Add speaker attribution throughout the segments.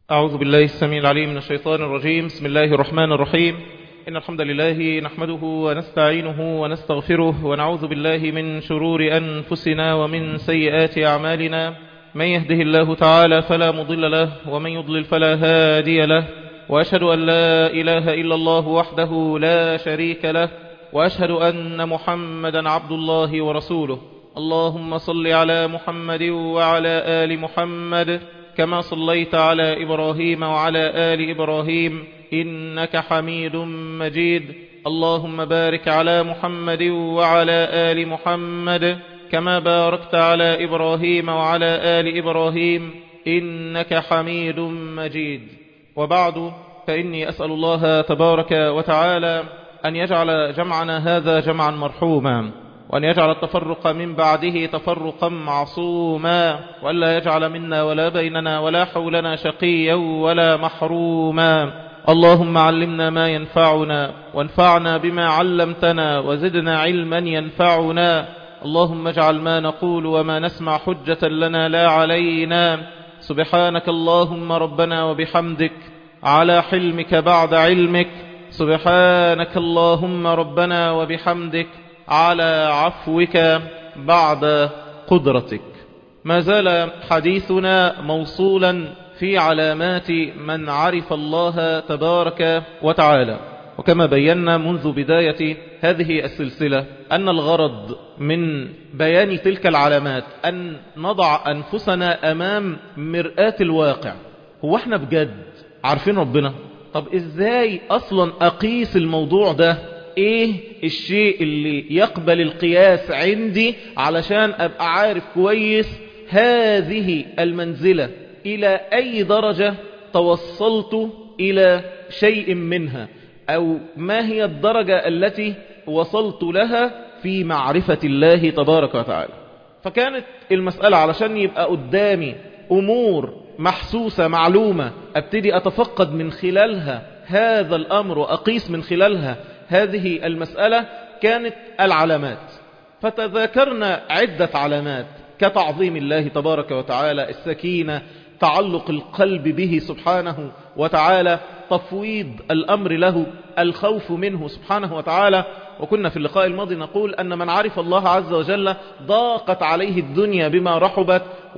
Speaker 1: أعوذ بالله السميع العليم من الشيطان الرجيم بسم الله الرحمن الرحيم إن الحمد لله نحمده ونستعينه ونستغفره ونعوذ بالله من شرور أنفسنا ومن سيئات أعمالنا من يهده الله تعالى فلا مضل له ومن يضلل فلا هادي له وأشهد أن لا إله إلا الله وحده لا شريك له وأشهد أن محمدا عبد الله ورسوله اللهم صل على محمد وعلى آل محمد كما صليت على إبراهيم وعلى آل إبراهيم إنك حميد مجيد اللهم بارك على محمد وعلى آل محمد كما باركت على إبراهيم وعلى آل إبراهيم إنك حميد مجيد وبعد فإني أسأل الله تبارك وتعالى أن يجعل جمعنا هذا جمعا مرحوما وأن يجعل التفرق من بعده تفرقا معصوما وألا يجعل منا ولا بيننا ولا حولنا شقيا ولا محروما اللهم علمنا ما ينفعنا وانفعنا بما علمتنا وزدنا علما ينفعنا اللهم اجعل ما نقول وما نسمع حجة لنا لا علينا سبحانك اللهم ربنا وبحمدك على حلمك بعد علمك سبحانك اللهم ربنا وبحمدك على عفوك بعد قدرتك ما زال حديثنا موصولا في علامات من عرف الله تبارك وتعالى وكما بينا منذ بداية هذه السلسلة أن الغرض من بيان تلك العلامات أن نضع أنفسنا أمام مرآة الواقع هو احنا بجد عارفين ربنا طب ازاي اصلا اقيس الموضوع ده ايه الشيء اللي يقبل القياس عندي علشان ابقى عارف كويس هذه المنزلة الى اي درجة توصلت الى شيء منها او ما هي الدرجة التي وصلت لها في معرفة الله تبارك وتعالى فكانت المسألة علشان يبقى قدامي امور محسوسة معلومة ابتدي اتفقد من خلالها هذا الامر واقيس من خلالها هذه المسألة كانت العلامات فتذاكرنا عدة علامات كتعظيم الله تبارك وتعالى السكينة تعلق القلب به سبحانه وتعالى تفويض الأمر له الخوف منه سبحانه وتعالى وكنا في اللقاء الماضي نقول أن من عرف الله عز وجل ضاقت عليه الدنيا بما رحبت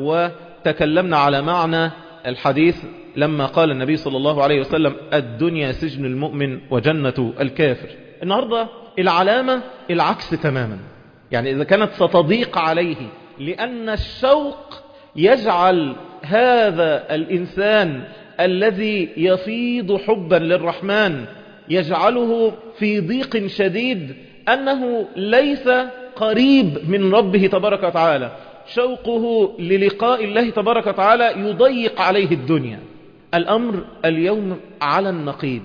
Speaker 1: وتكلمنا على معنى الحديث لما قال النبي صلى الله عليه وسلم الدنيا سجن المؤمن وجنة الكافر النهاردة العلامة العكس تماما يعني إذا كانت ستضيق عليه لأن الشوق يجعل هذا الإنسان الذي يفيض حبا للرحمن يجعله في ضيق شديد أنه ليس قريب من ربه تبارك وتعالى شوقه للقاء الله تبارك وتعالى يضيق عليه الدنيا الأمر اليوم على النقيض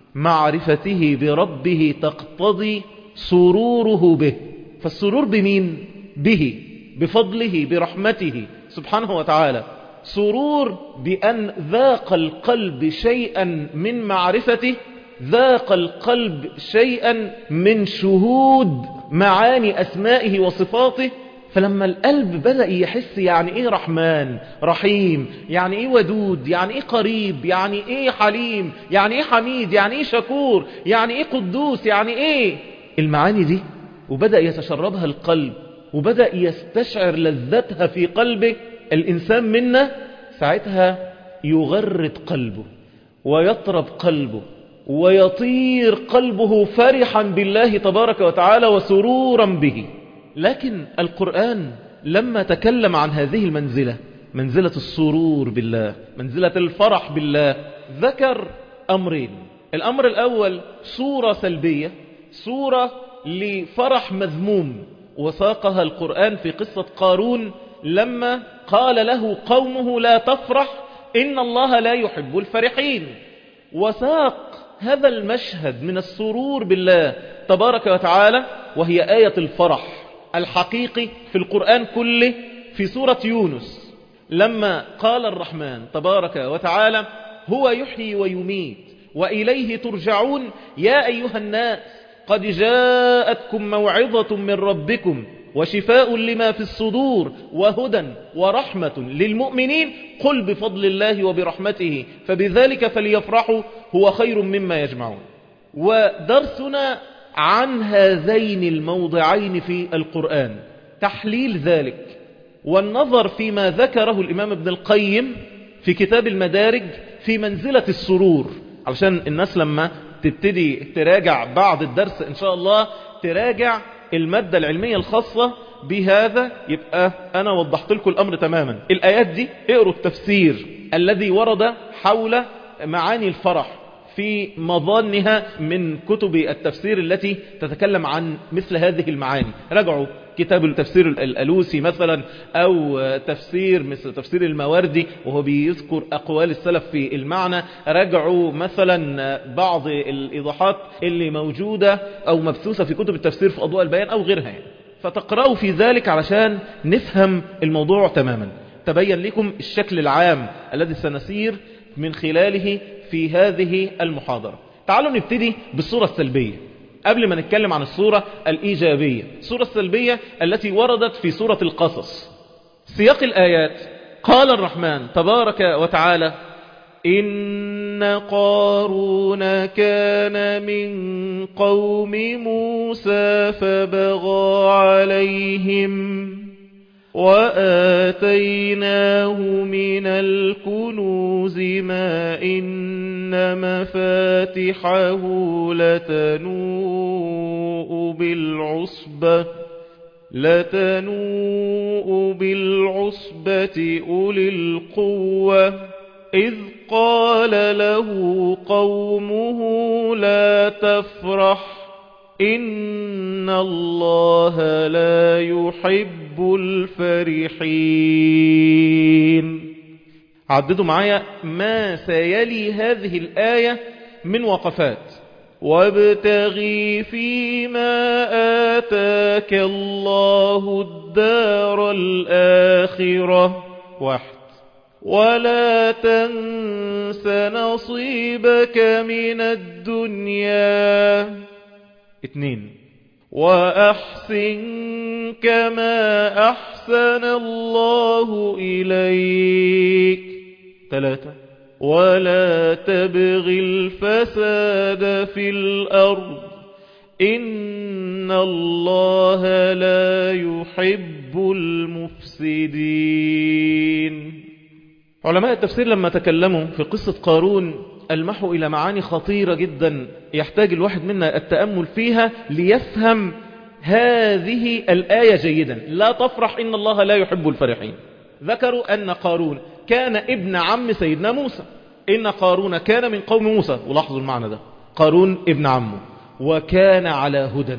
Speaker 1: معرفته بربه تقتضي سروره به فالسرور بمين؟ به بفضله برحمته سبحانه وتعالى سرور بأن ذاق القلب شيئا من معرفته ذاق القلب شيئا من شهود معاني أسمائه وصفاته فلما القلب بدأ يحس يعني ايه رحمن رحيم يعني ايه ودود يعني ايه قريب يعني ايه حليم يعني ايه حميد يعني ايه شكور يعني ايه قدوس يعني ايه المعاني دي وبدأ يتشربها القلب وبدأ يستشعر لذتها في قلبه الإنسان منا ساعتها يغرد قلبه ويطرب قلبه ويطير قلبه فرحا بالله تبارك وتعالى وسرورا به لكن القرآن لما تكلم عن هذه المنزلة منزلة السرور بالله منزلة الفرح بالله ذكر أمرين الأمر الأول صورة سلبية صورة لفرح مذموم وساقها القرآن في قصة قارون لما قال له قومه لا تفرح إن الله لا يحب الفرحين وساق هذا المشهد من السرور بالله تبارك وتعالى وهي آية الفرح الحقيقي في القرآن كله في سورة يونس لما قال الرحمن تبارك وتعالى هو يحيي ويميت وإليه ترجعون يا أيها الناس قد جاءتكم موعظة من ربكم وشفاء لما في الصدور وهدى ورحمة للمؤمنين قل بفضل الله وبرحمته فبذلك فليفرحوا هو خير مما يجمعون ودرسنا عن هذين الموضعين في القرآن تحليل ذلك والنظر فيما ذكره الإمام ابن القيم في كتاب المدارج في منزلة السرور علشان الناس لما تبتدي تراجع بعد الدرس إن شاء الله تراجع المادة العلمية الخاصة بهذا يبقى أنا وضحت لكم الأمر تماما الآيات دي اقروا التفسير الذي ورد حول معاني الفرح في مظانها من كتب التفسير التي تتكلم عن مثل هذه المعاني رجعوا كتاب التفسير الألوسي مثلا أو تفسير مثل تفسير المواردي وهو بيذكر أقوال السلف في المعنى رجعوا مثلا بعض الإيضاحات اللي موجودة أو مبثوثة في كتب التفسير في أضواء البيان أو غيرها يعني. فتقرأوا في ذلك علشان نفهم الموضوع تماما تبين لكم الشكل العام الذي سنسير من خلاله في هذه المحاضرة تعالوا نبتدي بالصورة السلبية قبل ما نتكلم عن الصورة الإيجابية الصورة السلبية التي وردت في سورة القصص سياق الآيات قال الرحمن تبارك وتعالى إن قارون كان من قوم موسى فبغى عليهم وآتيناه من الكنوز ما إن مفاتحه لتنوء بالعصبة لتنوء بالعصبة أولي القوة إذ قال له قومه لا تفرح إن الله لا يحب الفرحين عددوا معايا ما سيلي هذه الآية من وقفات وابتغي فيما آتاك الله الدار الآخرة واحد ولا تنس نصيبك من الدنيا اثنين وأحسن كما أحسن الله إليك ثلاثة ولا تبغ الفساد في الأرض إن الله لا يحب المفسدين علماء التفسير لما تكلموا في قصة قارون المحوا إلى معاني خطيرة جدا يحتاج الواحد منا التأمل فيها ليفهم هذه الآية جيدا لا تفرح إن الله لا يحب الفرحين ذكروا أن قارون كان ابن عم سيدنا موسى إن قارون كان من قوم موسى ولاحظوا المعنى ده قارون ابن عمه وكان على هدى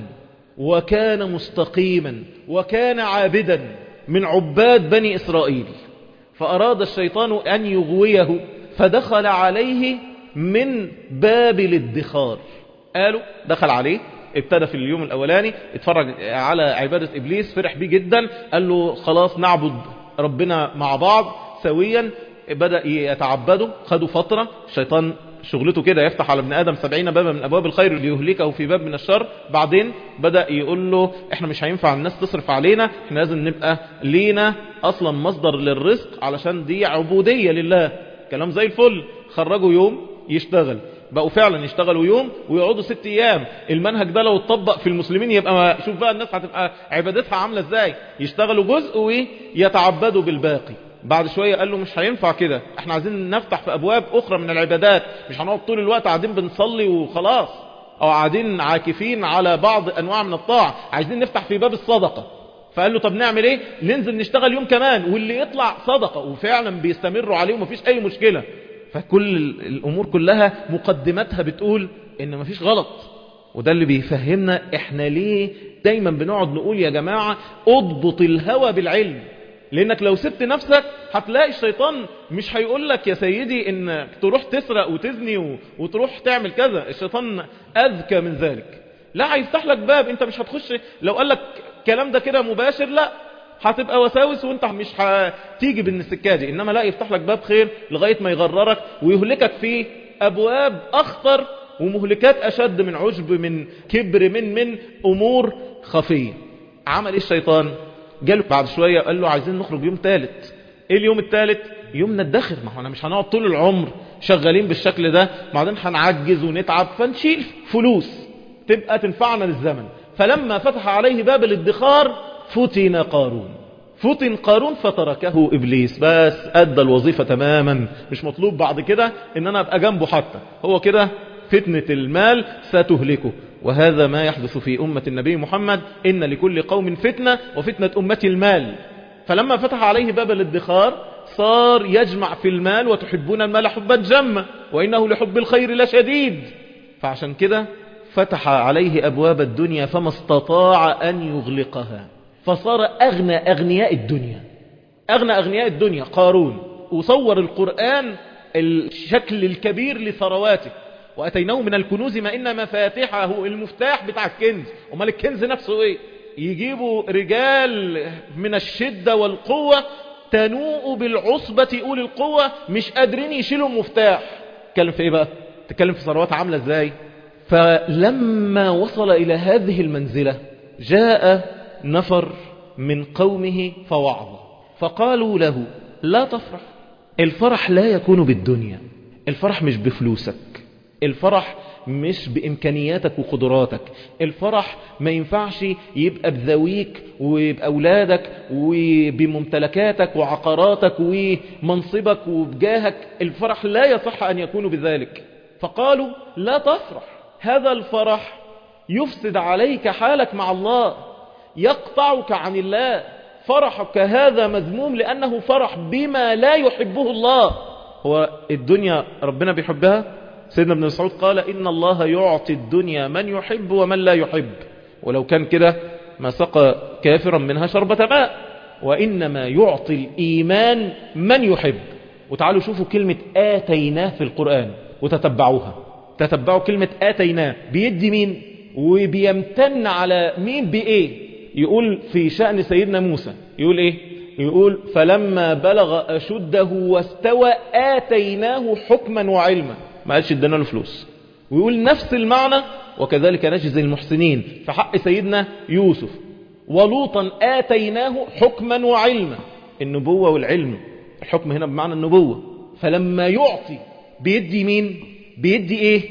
Speaker 1: وكان مستقيما وكان عابدا من عباد بني إسرائيل فأراد الشيطان أن يغويه فدخل عليه من باب الادخار قالوا دخل عليه ابتدى في اليوم الأولاني اتفرج على عبادة إبليس فرح بيه جدا قال له خلاص نعبد ربنا مع بعض سويا بدأ يتعبدوا خدوا فترة الشيطان شغلته كده يفتح على ابن آدم سبعين بابا من أبواب الخير ليهلكه في باب من الشر بعدين بدأ يقول له احنا مش هينفع الناس تصرف علينا احنا لازم نبقى لينا أصلا مصدر للرزق علشان دي عبودية لله كلام زي الفل خرجوا يوم يشتغل بقوا فعلا يشتغلوا يوم ويقعدوا ست ايام المنهج ده لو اتطبق في المسلمين يبقى ما شوف بقى الناس هتبقى عبادتها عاملة ازاي يشتغلوا جزء ويتعبدوا بالباقي بعد شوية قال له مش هينفع كده احنا عايزين نفتح في ابواب اخرى من العبادات مش هنقعد طول الوقت قاعدين بنصلي وخلاص او قاعدين عاكفين على بعض انواع من الطاعة عايزين نفتح في باب الصدقة فقال له طب نعمل ايه ننزل نشتغل يوم كمان واللي يطلع صدقة وفعلا بيستمروا عليه ومفيش اي مشكلة فكل الامور كلها مقدماتها بتقول ان مفيش غلط وده اللي بيفهمنا احنا ليه دايما بنقعد نقول يا جماعة اضبط الهوى بالعلم لانك لو سبت نفسك هتلاقي الشيطان مش هيقول لك يا سيدي انك تروح تسرق وتزني وتروح تعمل كذا الشيطان اذكى من ذلك لا هيفتح لك باب انت مش هتخش لو قال لك الكلام ده كده مباشر لا هتبقى وساوس وانت مش هتيجي بالسكه دي انما لا يفتح لك باب خير لغايه ما يغررك ويهلكك في ابواب اخطر ومهلكات اشد من عجب من كبر من من امور خفيه عمل ايه الشيطان جاله بعد شوية قال له عايزين نخرج يوم ثالث ايه اليوم الثالث يوم ندخر ما هو انا مش هنقعد طول العمر شغالين بالشكل ده بعدين هنعجز ونتعب فنشيل فلوس تبقى تنفعنا للزمن فلما فتح عليه باب الادخار فتن قارون فتن قارون فتركه إبليس بس أدى الوظيفة تماما مش مطلوب بعد كده إن أنا أبقى جنبه حتى هو كده فتنة المال ستهلكه وهذا ما يحدث في أمة النبي محمد إن لكل قوم فتنة وفتنة أمة المال فلما فتح عليه باب الادخار صار يجمع في المال وتحبون المال حبا جما وإنه لحب الخير لشديد فعشان كده فتح عليه أبواب الدنيا فما استطاع أن يغلقها فصار أغنى أغنياء الدنيا أغنى أغنياء الدنيا قارون وصور القرآن الشكل الكبير لثرواته وأتيناه من الكنوز ما إن مفاتحه المفتاح بتاع الكنز وما الكنز نفسه إيه يجيبوا رجال من الشدة والقوة تنوء بالعصبة أولي القوة مش قادرين يشيلوا المفتاح تتكلم في إيه بقى تتكلم في ثروات عاملة إزاي فلما وصل إلى هذه المنزلة جاء نفر من قومه فوعظ فقالوا له لا تفرح الفرح لا يكون بالدنيا الفرح مش بفلوسك الفرح مش بإمكانياتك وقدراتك الفرح ما ينفعش يبقى بذويك وبأولادك وبممتلكاتك وعقاراتك ومنصبك وبجاهك الفرح لا يصح أن يكون بذلك فقالوا لا تفرح هذا الفرح يفسد عليك حالك مع الله يقطعك عن الله فرحك هذا مذموم لأنه فرح بما لا يحبه الله هو الدنيا ربنا بيحبها سيدنا ابن مسعود قال إن الله يعطي الدنيا من يحب ومن لا يحب ولو كان كده ما سقى كافرا منها شربة ماء وإنما يعطي الإيمان من يحب وتعالوا شوفوا كلمة آتيناه في القرآن وتتبعوها تتبعوا كلمة آتيناه بيدي مين وبيمتن على مين بإيه يقول في شأن سيدنا موسى يقول إيه يقول فلما بلغ أشده واستوى آتيناه حكما وعلما ما قالش ادانا له فلوس ويقول نفس المعنى وكذلك نجزي المحسنين في حق سيدنا يوسف ولوطا آتيناه حكما وعلما النبوة والعلم الحكم هنا بمعنى النبوة فلما يعطي بيدي مين بيدي ايه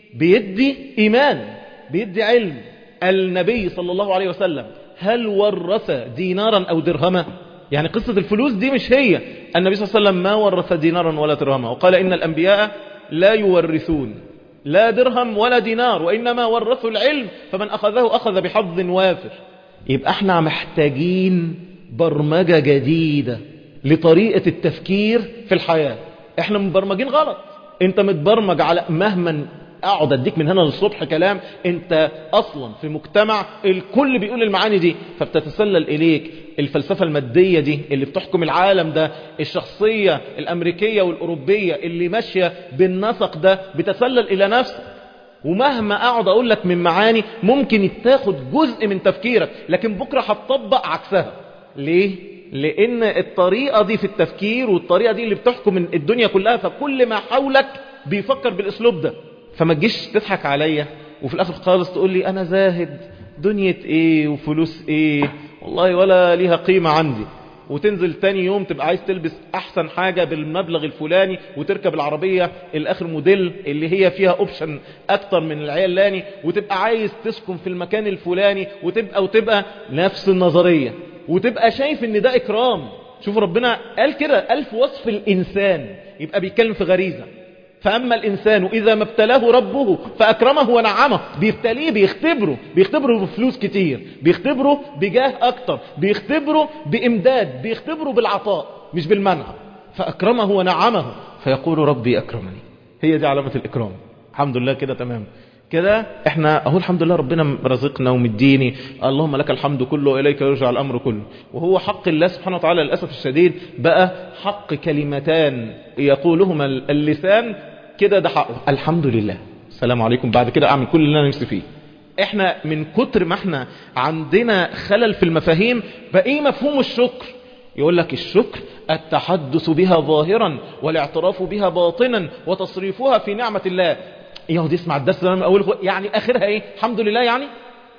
Speaker 1: بيدي ايمان بيدي علم النبي صلى الله عليه وسلم هل ورث دينارا او درهما يعني قصة الفلوس دي مش هي النبي صلى الله عليه وسلم ما ورث دينارا ولا درهما وقال ان الانبياء لا يورثون لا درهم ولا دينار وإنما ورثوا العلم فمن أخذه أخذ بحظ وافر يبقى احنا محتاجين برمجة جديدة لطريقة التفكير في الحياة احنا مبرمجين غلط انت متبرمج على مهما اقعد اديك من هنا للصبح كلام انت اصلا في مجتمع الكل بيقول المعاني دي فبتتسلل اليك الفلسفة المادية دي اللي بتحكم العالم ده الشخصية الامريكية والاوروبية اللي ماشية بالنسق ده بتسلل الى نفسك ومهما اقعد اقول لك من معاني ممكن تاخد جزء من تفكيرك لكن بكرة هتطبق عكسها ليه لان الطريقة دي في التفكير والطريقة دي اللي بتحكم الدنيا كلها فكل ما حولك بيفكر بالاسلوب ده فما تجيش تضحك عليا وفي الاخر خالص تقول لي انا زاهد دنيا ايه وفلوس ايه والله ولا ليها قيمة عندي وتنزل تاني يوم تبقى عايز تلبس احسن حاجة بالمبلغ الفلاني وتركب العربية الاخر موديل اللي هي فيها اوبشن اكتر من العيالاني وتبقى عايز تسكن في المكان الفلاني وتبقى وتبقى نفس النظرية وتبقى شايف ان ده اكرام شوف ربنا قال كده الف وصف الانسان يبقى بيتكلم في غريزة فأما الإنسان إذا ما ابتلاه ربه فأكرمه ونعمه بيبتليه بيختبره بيختبره بفلوس كتير بيختبره بجاه أكتر بيختبره بإمداد بيختبره بالعطاء مش بالمنع فأكرمه ونعمه فيقول ربي أكرمني هي دي علامة الإكرام الحمد لله كده تمام كده احنا اهو الحمد لله ربنا رزقنا ومديني اللهم لك الحمد كله اليك يرجع الامر كله وهو حق الله سبحانه وتعالى للاسف الشديد بقى حق كلمتان يقولهما اللسان كده ده حقه الحمد لله السلام عليكم بعد كده اعمل كل اللي انا نفسي فيه احنا من كتر ما احنا عندنا خلل في المفاهيم بقى ايه مفهوم الشكر يقول لك الشكر التحدث بها ظاهرا والاعتراف بها باطنا وتصريفها في نعمة الله يقعد يسمع الدرس ده من اوله يعني اخرها ايه الحمد لله يعني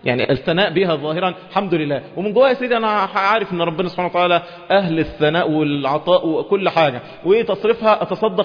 Speaker 1: يعني الثناء بها ظاهرا الحمد لله ومن جوايا يا سيدي انا عارف ان ربنا سبحانه وتعالى اهل الثناء والعطاء وكل حاجه وايه تصرفها اتصدق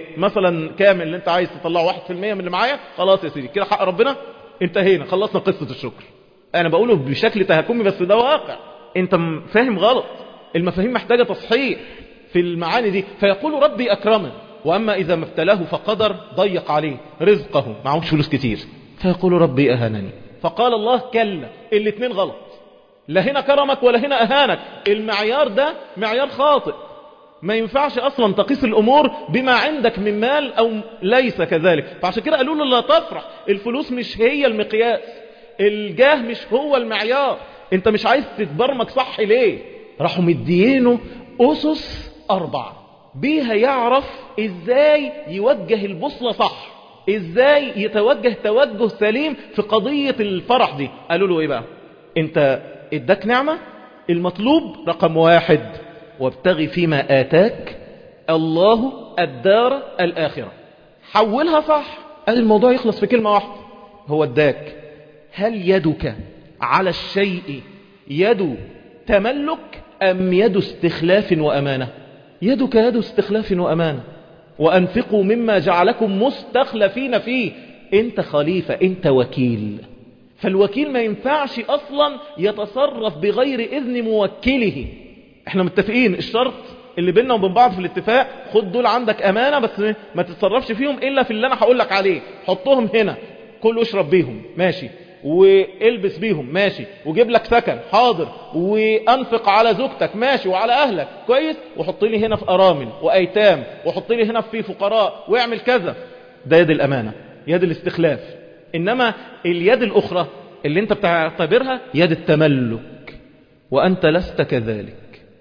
Speaker 1: بمثلا كامل اللي انت عايز تطلعه 1% من اللي معايا خلاص يا سيدي كده حق ربنا انتهينا خلصنا قصه الشكر انا بقوله بشكل تهكمي بس ده واقع انت فاهم غلط المفاهيم محتاجه تصحيح في المعاني دي فيقول ربي اكرمن واما اذا ما ابتلاه فقدر ضيق عليه رزقه معهوش فلوس كتير فيقول ربي اهانني فقال الله كلا الاثنين غلط لا هنا كرمك ولا هنا اهانك المعيار ده معيار خاطئ ما ينفعش اصلا تقيس الامور بما عندك من مال او ليس كذلك فعشان كده قالوا له لا تفرح الفلوس مش هي المقياس الجاه مش هو المعيار انت مش عايز تتبرمج صح ليه راحوا مدينه اسس اربعه بيها يعرف ازاي يوجه البوصله صح ازاي يتوجه توجه سليم في قضية الفرح دي قالوا له ايه بقى انت اداك نعمة المطلوب رقم واحد وابتغي فيما آتاك الله الدار الآخرة حولها صح قال الموضوع يخلص في كلمة واحدة هو اداك هل يدك على الشيء يد تملك أم يد استخلاف وأمانة يدك يد استخلاف وأمانة وأنفقوا مما جعلكم مستخلفين فيه انت خليفة انت وكيل فالوكيل ما ينفعش أصلا يتصرف بغير إذن موكله احنا متفقين الشرط اللي بيننا وبين بعض في الاتفاق خد دول عندك أمانة بس ما تتصرفش فيهم إلا في اللي أنا هقول لك عليه حطهم هنا كل اشرب بيهم ماشي والبس بيهم ماشي وجيب لك سكن حاضر وانفق على زوجتك ماشي وعلى اهلك كويس وحط لي هنا في ارامل وايتام وحط لي هنا في فقراء واعمل كذا ده يد الامانه يد الاستخلاف انما اليد الاخرى اللي انت بتعتبرها يد التملك وانت لست كذلك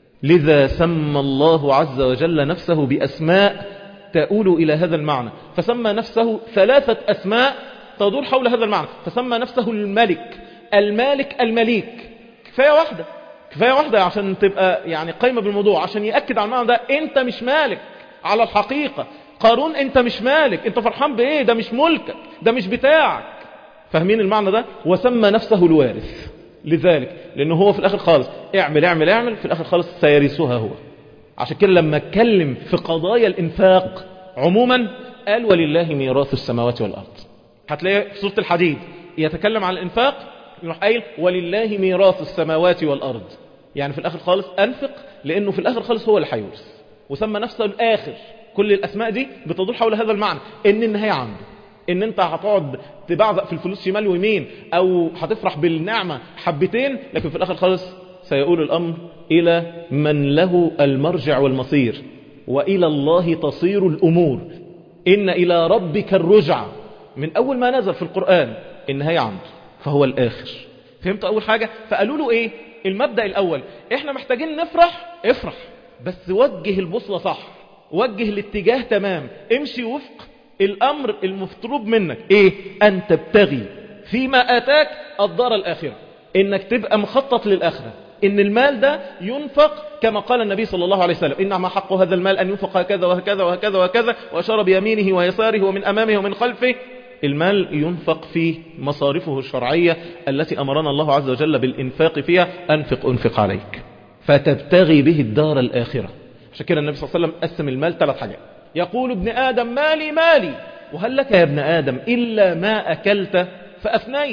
Speaker 1: لذا سمى الله عز وجل نفسه باسماء تؤول الى هذا المعنى فسمى نفسه ثلاثه اسماء تدور حول هذا المعنى فسمى نفسه الملك المالك المليك كفاية واحدة كفاية واحدة عشان تبقى يعني قايمة بالموضوع عشان يأكد على المعنى ده انت مش مالك على الحقيقة قارون انت مش مالك انت فرحان بايه ده مش ملكك ده مش بتاعك فاهمين المعنى ده وسمى نفسه الوارث لذلك لانه هو في الاخر خالص اعمل اعمل اعمل في الاخر خالص سيرثها هو عشان كده لما اتكلم في قضايا الانفاق عموما قال ولله ميراث السماوات والارض هتلاقي في سورة الحديد يتكلم عن الانفاق يروح قايل ولله ميراث السماوات والأرض يعني في الآخر خالص أنفق لأنه في الآخر خالص هو اللي هيورث وسمى نفسه الآخر كل الأسماء دي بتدور حول هذا المعنى إن النهاية عنده إن أنت هتقعد تبعزق في الفلوس شمال ويمين أو هتفرح بالنعمة حبتين لكن في الآخر خالص سيقول الأمر إلى من له المرجع والمصير وإلى الله تصير الأمور إن إلى ربك الرجع من أول ما نزل في القرآن النهاية عنده فهو الآخر فهمت أول حاجة فقالوا له إيه المبدأ الأول إحنا محتاجين نفرح افرح بس وجه البوصلة صح وجه الاتجاه تمام امشي وفق الأمر المفترض منك إيه أن تبتغي فيما آتاك الدار الآخرة إنك تبقى مخطط للآخرة إن المال ده ينفق كما قال النبي صلى الله عليه وسلم إنما حق هذا المال أن ينفق هكذا وهكذا وهكذا وهكذا وأشار بيمينه ويساره ومن أمامه ومن خلفه المال ينفق في مصارفه الشرعية التي أمرنا الله عز وجل بالإنفاق فيها أنفق أنفق عليك فتبتغي به الدار الآخرة عشان كده النبي صلى الله عليه وسلم قسم المال ثلاث حاجات يقول ابن آدم مالي مالي وهل لك يا ابن آدم إلا ما أكلت فأفنيت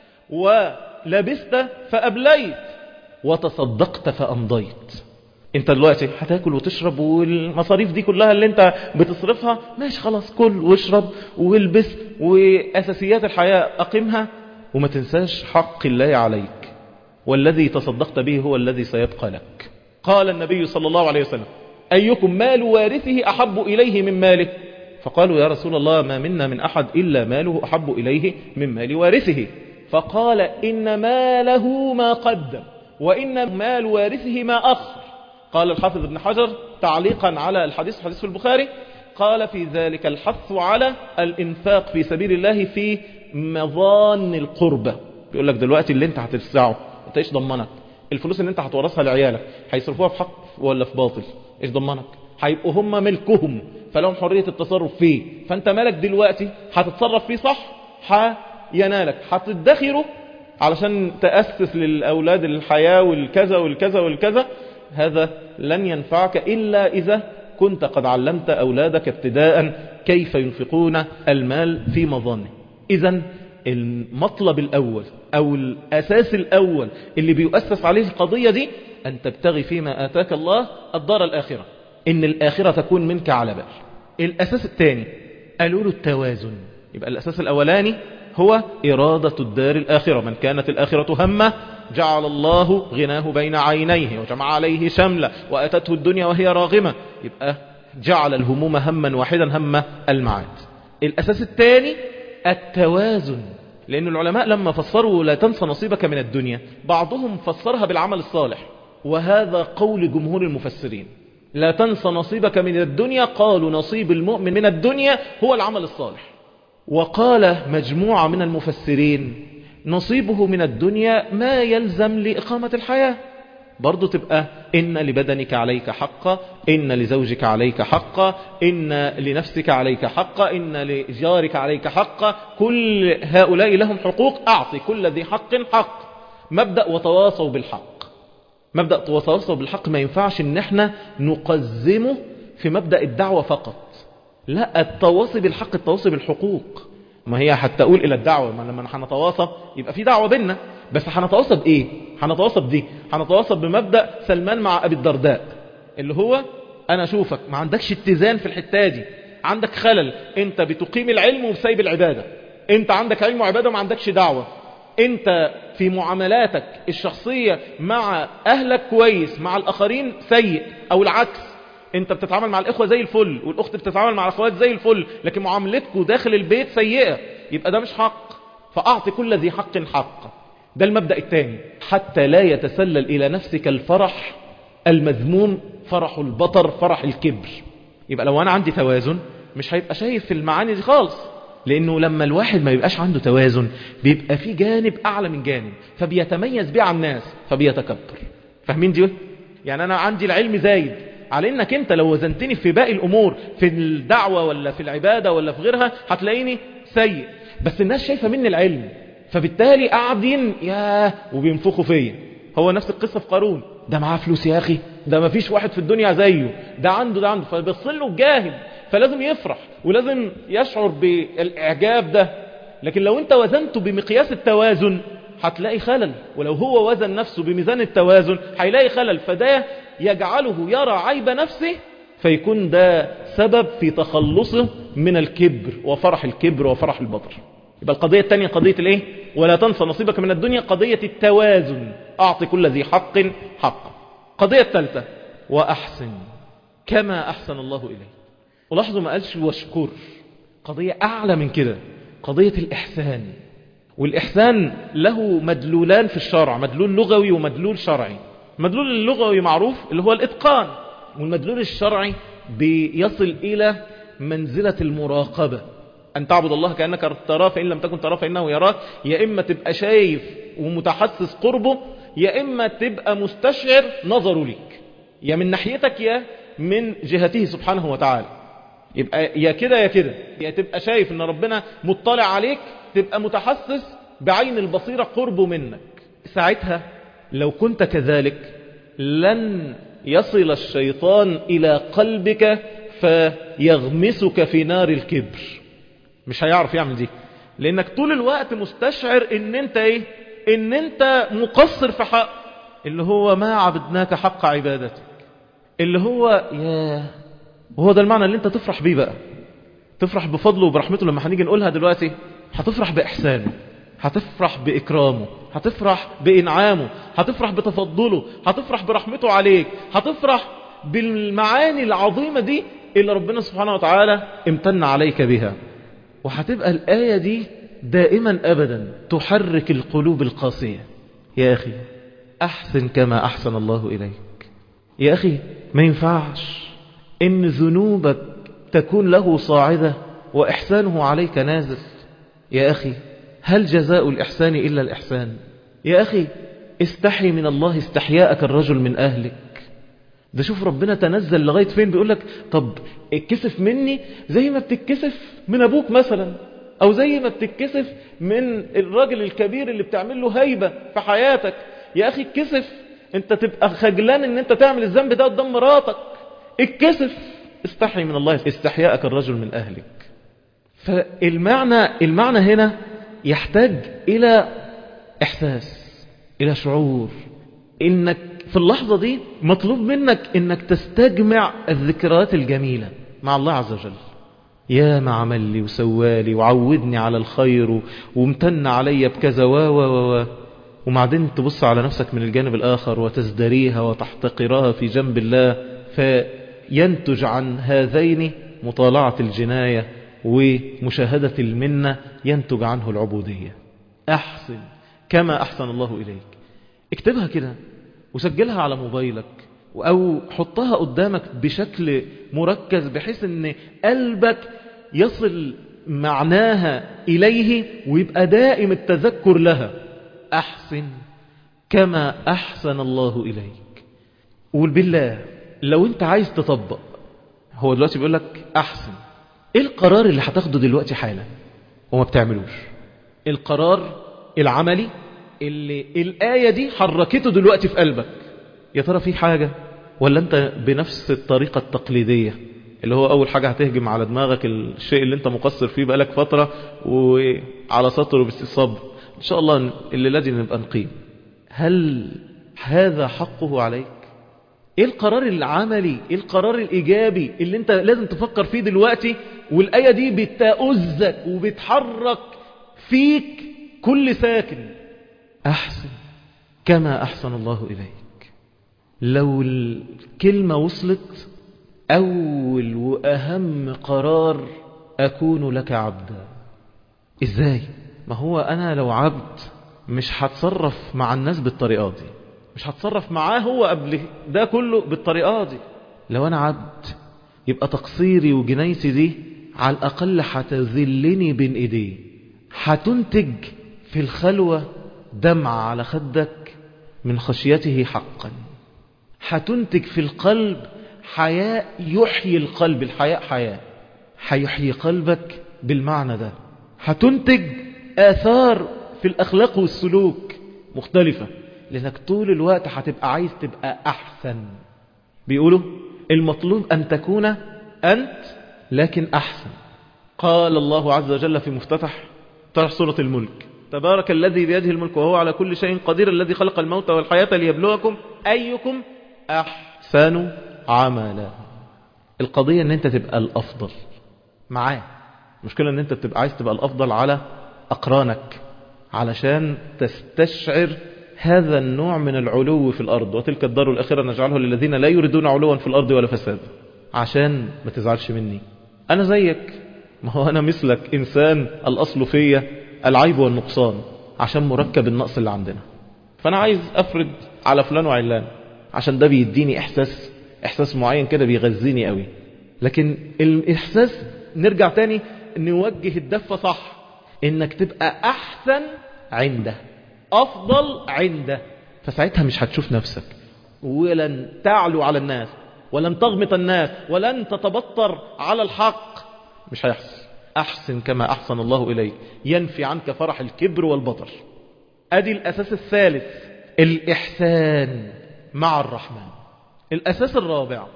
Speaker 1: ولبست فأبليت وتصدقت فأمضيت انت دلوقتي هتاكل وتشرب والمصاريف دي كلها اللي انت بتصرفها ماشي خلاص كل واشرب والبس واساسيات الحياة اقمها وما تنساش حق الله عليك والذي تصدقت به هو الذي سيبقى لك قال النبي صلى الله عليه وسلم ايكم مال وارثه احب اليه من ماله فقالوا يا رسول الله ما منا من احد الا ماله احب اليه من مال وارثه فقال ان ماله ما قدم وان مال وارثه ما اخر قال الحافظ ابن حجر تعليقا على الحديث الحديث في البخاري قال في ذلك الحث على الانفاق في سبيل الله في مظان القربة بيقول لك دلوقتي اللي انت هتدفعه انت ايش ضمنك الفلوس اللي انت هتورثها لعيالك هيصرفوها في حق ولا في باطل ايش ضمنك هيبقوا هم ملكهم فلهم حرية التصرف فيه فانت مالك دلوقتي هتتصرف فيه صح هينالك هتدخره علشان تأسس للأولاد الحياة والكذا والكذا والكذا هذا لن ينفعك إلا إذا كنت قد علمت أولادك ابتداء كيف ينفقون المال في مظانه إذا المطلب الأول أو الأساس الأول اللي بيؤسس عليه القضية دي أن تبتغي فيما آتاك الله الدار الآخرة إن الآخرة تكون منك على بال الأساس الثاني قالوا له التوازن يبقى الأساس الأولاني هو إرادة الدار الآخرة من كانت الآخرة همه جعل الله غناه بين عينيه وجمع عليه شملة وأتته الدنيا وهي راغمة يبقى جعل الهموم هما واحدا هم المعاد الأساس الثاني التوازن لأن العلماء لما فسروا لا تنسى نصيبك من الدنيا بعضهم فسرها بالعمل الصالح وهذا قول جمهور المفسرين لا تنسى نصيبك من الدنيا قالوا نصيب المؤمن من الدنيا هو العمل الصالح وقال مجموعة من المفسرين نصيبه من الدنيا ما يلزم لإقامة الحياة برضو تبقى إن لبدنك عليك حقا إن لزوجك عليك حقا إن لنفسك عليك حقا إن لجارك عليك حقا كل هؤلاء لهم حقوق أعطي كل ذي حق حق مبدأ وتواصوا بالحق مبدأ وتواصوا بالحق ما ينفعش ان احنا نقزمه في مبدأ الدعوة فقط لا التواصي بالحق التواصي بالحقوق ما هي حتى أقول إلى الدعوة ما لما هنتواصى يبقى في دعوة بينا بس هنتواصى بإيه هنتواصى بدي هنتواصى بمبدأ سلمان مع أبي الدرداء اللي هو أنا أشوفك ما عندكش اتزان في الحتة دي عندك خلل انت بتقيم العلم وسايب العبادة انت عندك علم وعبادة وما عندكش دعوة انت في معاملاتك الشخصية مع اهلك كويس مع الاخرين سيء او العكس انت بتتعامل مع الاخوة زي الفل والاخت بتتعامل مع الاخوات زي الفل لكن معاملتكم داخل البيت سيئة يبقى ده مش حق فاعطي كل ذي حق حق ده المبدأ الثاني حتى لا يتسلل الى نفسك الفرح المذموم فرح البطر فرح الكبر يبقى لو انا عندي توازن مش هيبقى شايف في المعاني دي خالص لانه لما الواحد ما يبقاش عنده توازن بيبقى في جانب اعلى من جانب فبيتميز بيه عن الناس فبيتكبر فاهمين دي يعني انا عندي العلم زايد على انك انت لو وزنتني في باقي الامور في الدعوة ولا في العبادة ولا في غيرها هتلاقيني سيء بس الناس شايفة مني العلم فبالتالي قاعدين يا وبينفخوا فيا هو نفس القصة في قارون ده معاه فلوس يا اخي ده ما فيش واحد في الدنيا زيه ده عنده ده عنده فبيصل له الجاهل فلازم يفرح ولازم يشعر بالاعجاب ده لكن لو انت وزنته بمقياس التوازن هتلاقي خلل ولو هو وزن نفسه بميزان التوازن هيلاقي خلل فده يجعله يرى عيب نفسه فيكون ده سبب في تخلصه من الكبر وفرح الكبر وفرح البطر يبقى القضية الثانية قضية الايه ولا تنسى نصيبك من الدنيا قضية التوازن اعطي كل ذي حق حق قضية الثالثة واحسن كما احسن الله اليه ولاحظوا ما قالش واشكر قضية اعلى من كده قضية الاحسان والاحسان له مدلولان في الشرع مدلول لغوي ومدلول شرعي المدلول اللغوي معروف اللي هو الاتقان والمدلول الشرعي بيصل الى منزلة المراقبة أن تعبد الله كأنك تراه فإن لم تكن تراه فإنه يراك يا إما تبقى شايف ومتحسس قربه يا إما تبقى مستشعر نظره ليك يا من ناحيتك يا من جهته سبحانه وتعالى يبقى يا كده يا كده يا تبقى شايف ان ربنا مطلع عليك تبقى متحسس بعين البصيرة قربه منك ساعتها لو كنت كذلك لن يصل الشيطان إلى قلبك فيغمسك في نار الكبر مش هيعرف يعمل دي لانك طول الوقت مستشعر ان انت ايه ان انت مقصر في حق اللي هو ما عبدناك حق عبادتك اللي هو يا وهو ده المعنى اللي انت تفرح بيه بقى تفرح بفضله وبرحمته لما هنيجي نقولها دلوقتي هتفرح بإحسانه هتفرح بإكرامه هتفرح بإنعامه هتفرح بتفضله هتفرح برحمته عليك هتفرح بالمعاني العظيمة دي اللي ربنا سبحانه وتعالى امتن عليك بها وهتبقى الآية دي دائما أبدا تحرك القلوب القاسية يا أخي أحسن كما أحسن الله إليك يا أخي ما ينفعش إن ذنوبك تكون له صاعدة وإحسانه عليك نازل يا أخي هل جزاء الإحسان إلا الإحسان يا أخي استحي من الله استحياءك الرجل من أهلك ده شوف ربنا تنزل لغاية فين بيقول لك طب اتكسف مني زي ما بتتكسف من أبوك مثلا او زي ما بتتكسف من الراجل الكبير اللي بتعمل له هيبة في حياتك يا اخي اتكسف انت تبقى خجلان ان انت تعمل الذنب ده قدام مراتك اتكسف استحي من الله استحياءك الرجل من اهلك فالمعنى المعنى هنا يحتاج الى احساس الى شعور انك في اللحظة دي مطلوب منك انك تستجمع الذكريات الجميلة مع الله عز وجل يا ما عمل لي وسوالي وعودني على الخير وامتن علي بكذا و و و وبعدين تبص على نفسك من الجانب الآخر وتزدريها وتحتقرها في جنب الله فينتج عن هذين مطالعة الجناية ومشاهدة المنة ينتج عنه العبودية أحسن كما أحسن الله إليك اكتبها كده وسجلها على موبايلك أو حطها قدامك بشكل مركز بحيث أن قلبك يصل معناها إليه ويبقى دائم التذكر لها أحسن كما أحسن الله إليك قول بالله لو أنت عايز تطبق هو دلوقتي بيقول لك أحسن إيه القرار اللي هتاخده دلوقتي حالا وما بتعملوش القرار العملي اللي الآية دي حركته دلوقتي في قلبك يا ترى في حاجة ولا أنت بنفس الطريقة التقليدية اللي هو أول حاجة هتهجم على دماغك الشيء اللي أنت مقصر فيه بقالك فترة وعلى سطر بالصبر إن شاء الله اللي لازم نبقى نقيم هل هذا حقه عليك ايه القرار العملي ايه القرار الايجابي اللي انت لازم تفكر فيه دلوقتي والايه دي بتأذك وبتحرك فيك كل ساكن احسن كما احسن الله اليك لو الكلمه وصلت اول واهم قرار اكون لك عبدا ازاي ما هو انا لو عبد مش هتصرف مع الناس بالطريقه دي مش هتصرف معاه هو قبل ده كله بالطريقة دي لو أنا عبد يبقى تقصيري وجنايتي دي على الأقل هتذلني بين إيديه هتنتج في الخلوة دمع على خدك من خشيته حقا هتنتج في القلب حياء يحيي القلب الحياء حياة هيحيي قلبك بالمعنى ده هتنتج آثار في الأخلاق والسلوك مختلفة لأنك طول الوقت هتبقى عايز تبقى أحسن بيقولوا المطلوب أن تكون أنت لكن أحسن قال الله عز وجل في مفتتح طرح سورة الملك تبارك الذي بيده الملك وهو على كل شيء قدير الذي خلق الموت والحياة ليبلوكم أيكم أحسن عملا القضية أن أنت تبقى الأفضل معاه المشكلة أن أنت تبقى عايز تبقى الأفضل على أقرانك علشان تستشعر هذا النوع من العلو في الأرض وتلك الدار الأخيرة نجعلها للذين لا يريدون علوا في الأرض ولا فساد عشان ما تزعلش مني أنا زيك ما هو أنا مثلك إنسان الأصل فيا العيب والنقصان عشان مركب النقص اللي عندنا فأنا عايز أفرد على فلان وعلان عشان ده بيديني إحساس إحساس معين كده بيغذيني قوي لكن الإحساس نرجع تاني نوجه الدفة صح إنك تبقى أحسن عنده أفضل عنده فساعتها مش هتشوف نفسك ولن تعلو على الناس ولن تغمط الناس ولن تتبطر على الحق مش هيحصل أحسن كما أحسن الله إليك ينفي عنك فرح الكبر والبطر أدي الأساس الثالث الإحسان مع الرحمن الأساس الرابع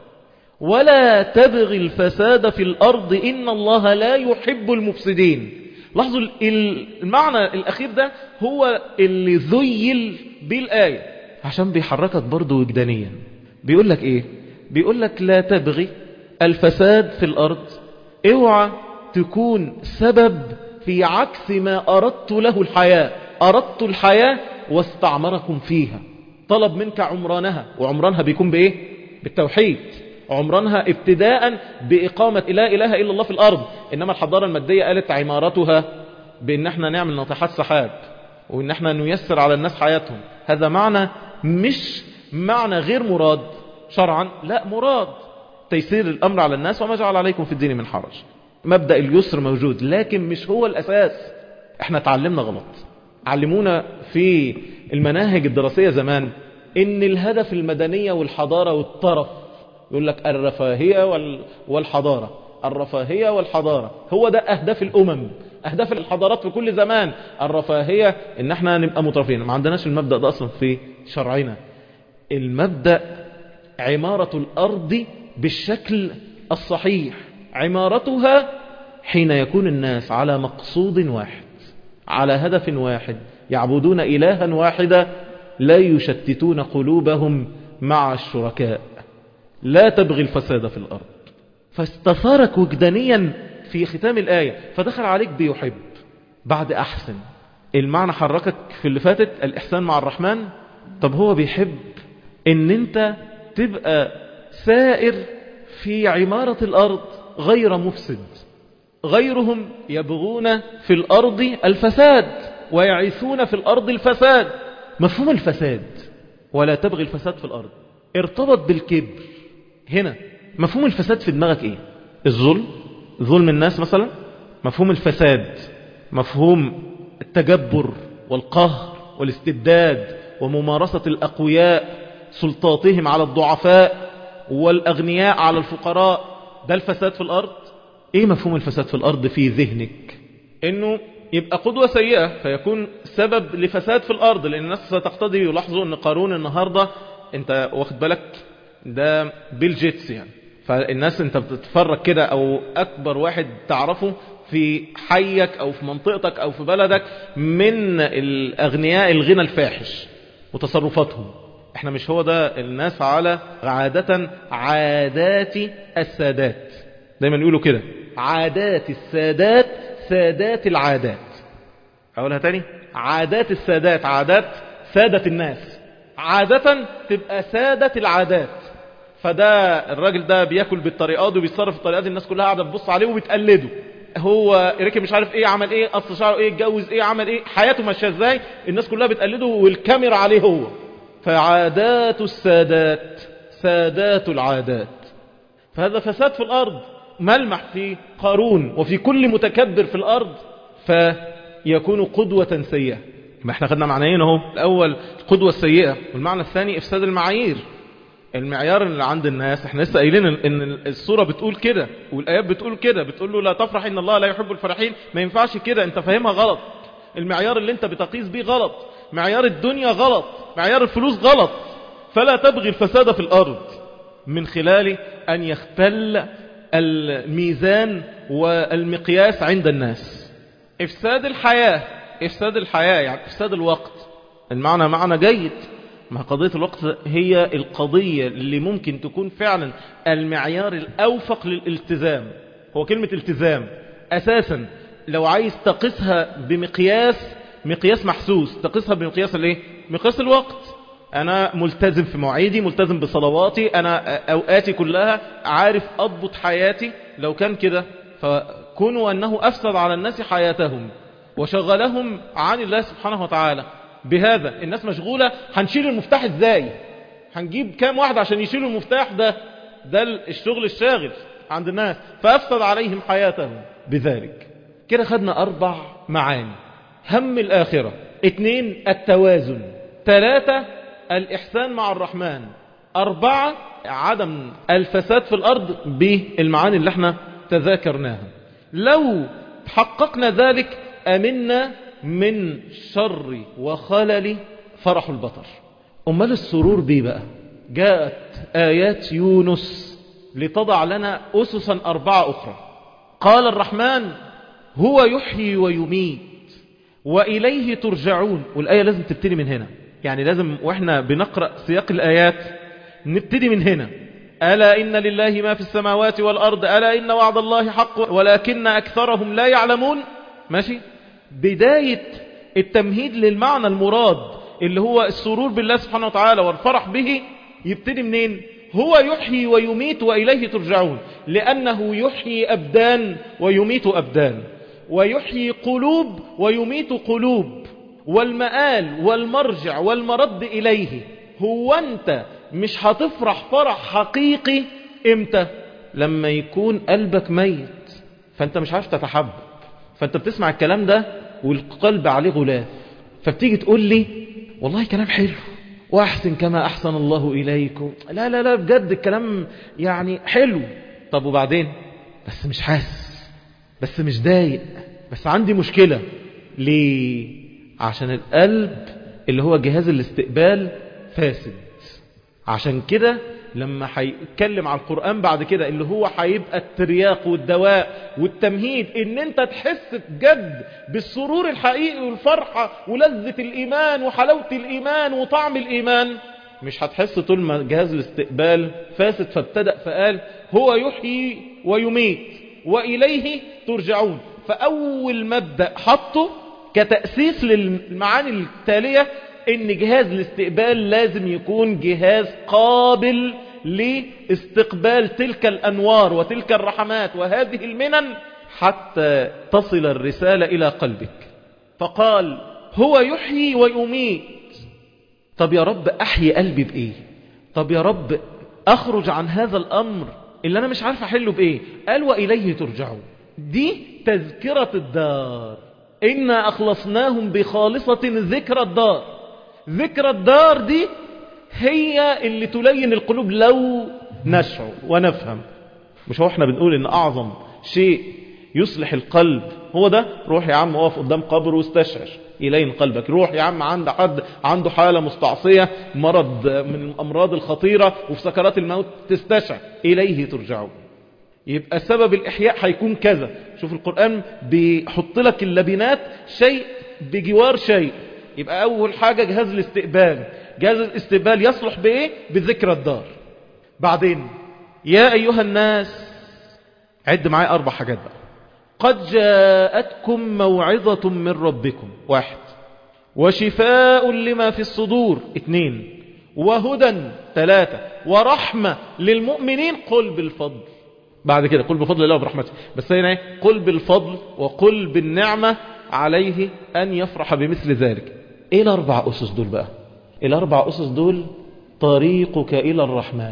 Speaker 1: ولا تبغي الفساد في الأرض إن الله لا يحب المفسدين لاحظوا المعنى الأخير ده هو اللي ذيل بالآية عشان بيحركك برضو وجدانيا بيقول لك إيه بيقول لك لا تبغي الفساد في الأرض اوعى تكون سبب في عكس ما أردت له الحياة أردت الحياة واستعمركم فيها طلب منك عمرانها وعمرانها بيكون بإيه بالتوحيد عمرانها ابتداء بإقامة لا إله إلا الله في الأرض إنما الحضارة المادية قالت عمارتها بإن احنا نعمل ناطحات سحاب وإن احنا نيسر على الناس حياتهم هذا معنى مش معنى غير مراد شرعا لا مراد تيسير الأمر على الناس وما جعل عليكم في الدين من حرج مبدأ اليسر موجود لكن مش هو الأساس احنا تعلمنا غلط علمونا في المناهج الدراسية زمان ان الهدف المدنية والحضارة والطرف يقول لك الرفاهية والحضارة الرفاهية والحضارة هو ده أهداف الأمم أهداف الحضارات في كل زمان الرفاهية إن احنا نبقى مترفين ما عندناش المبدأ ده أصلا في شرعنا المبدأ عمارة الأرض بالشكل الصحيح عمارتها حين يكون الناس على مقصود واحد على هدف واحد يعبدون إلها واحدا لا يشتتون قلوبهم مع الشركاء لا تبغي الفساد في الأرض فاستثارك وجدانيا في ختام الآية فدخل عليك بيحب بعد أحسن المعنى حركك في اللي فاتت الإحسان مع الرحمن طب هو بيحب ان انت تبقى سائر في عمارة الأرض غير مفسد غيرهم يبغون في الأرض الفساد ويعيثون في الأرض الفساد مفهوم الفساد ولا تبغي الفساد في الأرض ارتبط بالكبر هنا مفهوم الفساد في دماغك ايه الظلم ظلم الناس مثلا مفهوم الفساد مفهوم التجبر والقهر والاستبداد وممارسة الأقوياء سلطاتهم على الضعفاء والأغنياء على الفقراء ده الفساد في الأرض ايه مفهوم الفساد في الأرض في ذهنك انه يبقى قدوة سيئة فيكون سبب لفساد في الأرض لأن الناس ستقتضي يلاحظوا أن قارون النهاردة أنت واخد بالك ده بيل جيتس يعني فالناس أنت بتتفرج كده أو أكبر واحد تعرفه في حيك أو في منطقتك أو في بلدك من الأغنياء الغنى الفاحش وتصرفاتهم احنا مش هو ده الناس على عادة عادات السادات دايما يقولوا كده عادات السادات سادات العادات أقولها تاني عادات السادات عادات سادة الناس عادة تبقى سادة العادات فده الراجل ده بياكل بالطريقات وبيتصرف الطريقات الناس كلها قاعدة تبص عليه وبتقلده هو ركب مش عارف ايه عمل ايه قص شعره ايه اتجوز ايه عمل ايه حياته ماشيه ازاي الناس كلها بتقلده والكاميرا عليه هو فعادات السادات سادات العادات فهذا فساد في الارض ملمح في قارون وفي كل متكبر في الارض فيكون قدوة سيئة ما احنا خدنا معنيين اهو الاول القدوة السيئة والمعنى الثاني افساد المعايير المعيار اللي عند الناس احنا لسه قايلين ان الصورة بتقول كده والايات بتقول كده بتقول له لا تفرح ان الله لا يحب الفرحين ما ينفعش كده انت فاهمها غلط المعيار اللي انت بتقيس بيه غلط معيار الدنيا غلط معيار الفلوس غلط فلا تبغي الفساد في الارض من خلال ان يختل الميزان والمقياس عند الناس افساد الحياة افساد الحياة يعني افساد الوقت المعنى معنى جيد ما قضية الوقت هي القضية اللي ممكن تكون فعلا المعيار الأوفق للالتزام هو كلمة التزام أساسا لو عايز تقيسها بمقياس مقياس محسوس تقيسها بمقياس الايه مقياس الوقت انا ملتزم في مواعيدي ملتزم بصلواتي انا اوقاتي كلها عارف اضبط حياتي لو كان كده فكونوا انه افسد على الناس حياتهم وشغلهم عن الله سبحانه وتعالى بهذا الناس مشغولة هنشيل المفتاح ازاي هنجيب كام واحد عشان يشيلوا المفتاح ده ده الشغل الشاغل عند الناس فأفسد عليهم حياتهم بذلك كده خدنا أربع معاني هم الآخرة اثنين التوازن ثلاثة الإحسان مع الرحمن أربعة عدم الفساد في الأرض بالمعاني اللي احنا تذاكرناها لو حققنا ذلك أمنا من شر وخلل فرح البطر أمال السرور بيه بقى جاءت آيات يونس لتضع لنا أسسا أربعة أخرى قال الرحمن هو يحيي ويميت وإليه ترجعون والآية لازم تبتدي من هنا يعني لازم وإحنا بنقرأ سياق الآيات نبتدي من هنا ألا إن لله ما في السماوات والأرض ألا إن وعد الله حق ولكن أكثرهم لا يعلمون ماشي بداية التمهيد للمعنى المراد اللي هو السرور بالله سبحانه وتعالى والفرح به يبتدي منين هو يحيي ويميت وإليه ترجعون لأنه يحيي أبدان ويميت أبدان ويحيي قلوب ويميت قلوب والمآل والمرجع والمرد إليه هو أنت مش هتفرح فرح حقيقي امتى لما يكون قلبك ميت فأنت مش عارف تتحب فأنت بتسمع الكلام ده والقلب عليه غلاف فبتيجي تقول لي والله كلام حلو وأحسن كما أحسن الله إليكم لا لا لا بجد الكلام يعني حلو طب وبعدين بس مش حاسس بس مش ضايق بس عندي مشكلة ليه عشان القلب اللي هو جهاز الاستقبال فاسد عشان كده لما هيتكلم على القرآن بعد كده اللي هو هيبقى الترياق والدواء والتمهيد ان انت تحس بجد بالسرور الحقيقي والفرحة ولذة الايمان وحلاوة الايمان وطعم الايمان مش هتحس طول ما جهاز الاستقبال فاسد فابتدأ فقال هو يحيي ويميت وإليه ترجعون فأول مبدأ حطه كتأسيس للمعاني التالية ان جهاز الاستقبال لازم يكون جهاز قابل لاستقبال تلك الأنوار وتلك الرحمات وهذه المنن حتى تصل الرسالة إلى قلبك فقال هو يحيي ويميت طب يا رب أحيي قلبي بإيه طب يا رب أخرج عن هذا الأمر اللي أنا مش عارف أحله بإيه قال وإليه ترجعون دي تذكرة الدار إنا أخلصناهم بخالصة ذكر الدار ذكر الدار دي هي اللي تلين القلوب لو نشعر ونفهم مش هو احنا بنقول ان اعظم شيء يصلح القلب هو ده روح يا عم اقف قدام قبر واستشعر يلين قلبك روح يا عم عند حد عنده حالة مستعصية مرض من الأمراض الخطيرة وفي سكرات الموت تستشعر إليه ترجعون يبقى سبب الإحياء هيكون كذا شوف القرآن بيحط لك اللبنات شيء بجوار شيء يبقى أول حاجة جهاز الاستقبال جهاز الاستقبال يصلح بإيه بذكر الدار بعدين يا أيها الناس عد معايا أربع حاجات بقى قد جاءتكم موعظة من ربكم واحد وشفاء لما في الصدور اثنين وهدى ثلاثة ورحمة للمؤمنين قل بالفضل بعد كده قل بفضل الله وبرحمته بس هنا ايه قل بالفضل وقل بالنعمة عليه أن يفرح بمثل ذلك ايه الأربع أسس دول بقى الأربع أسس دول طريقك إلى الرحمن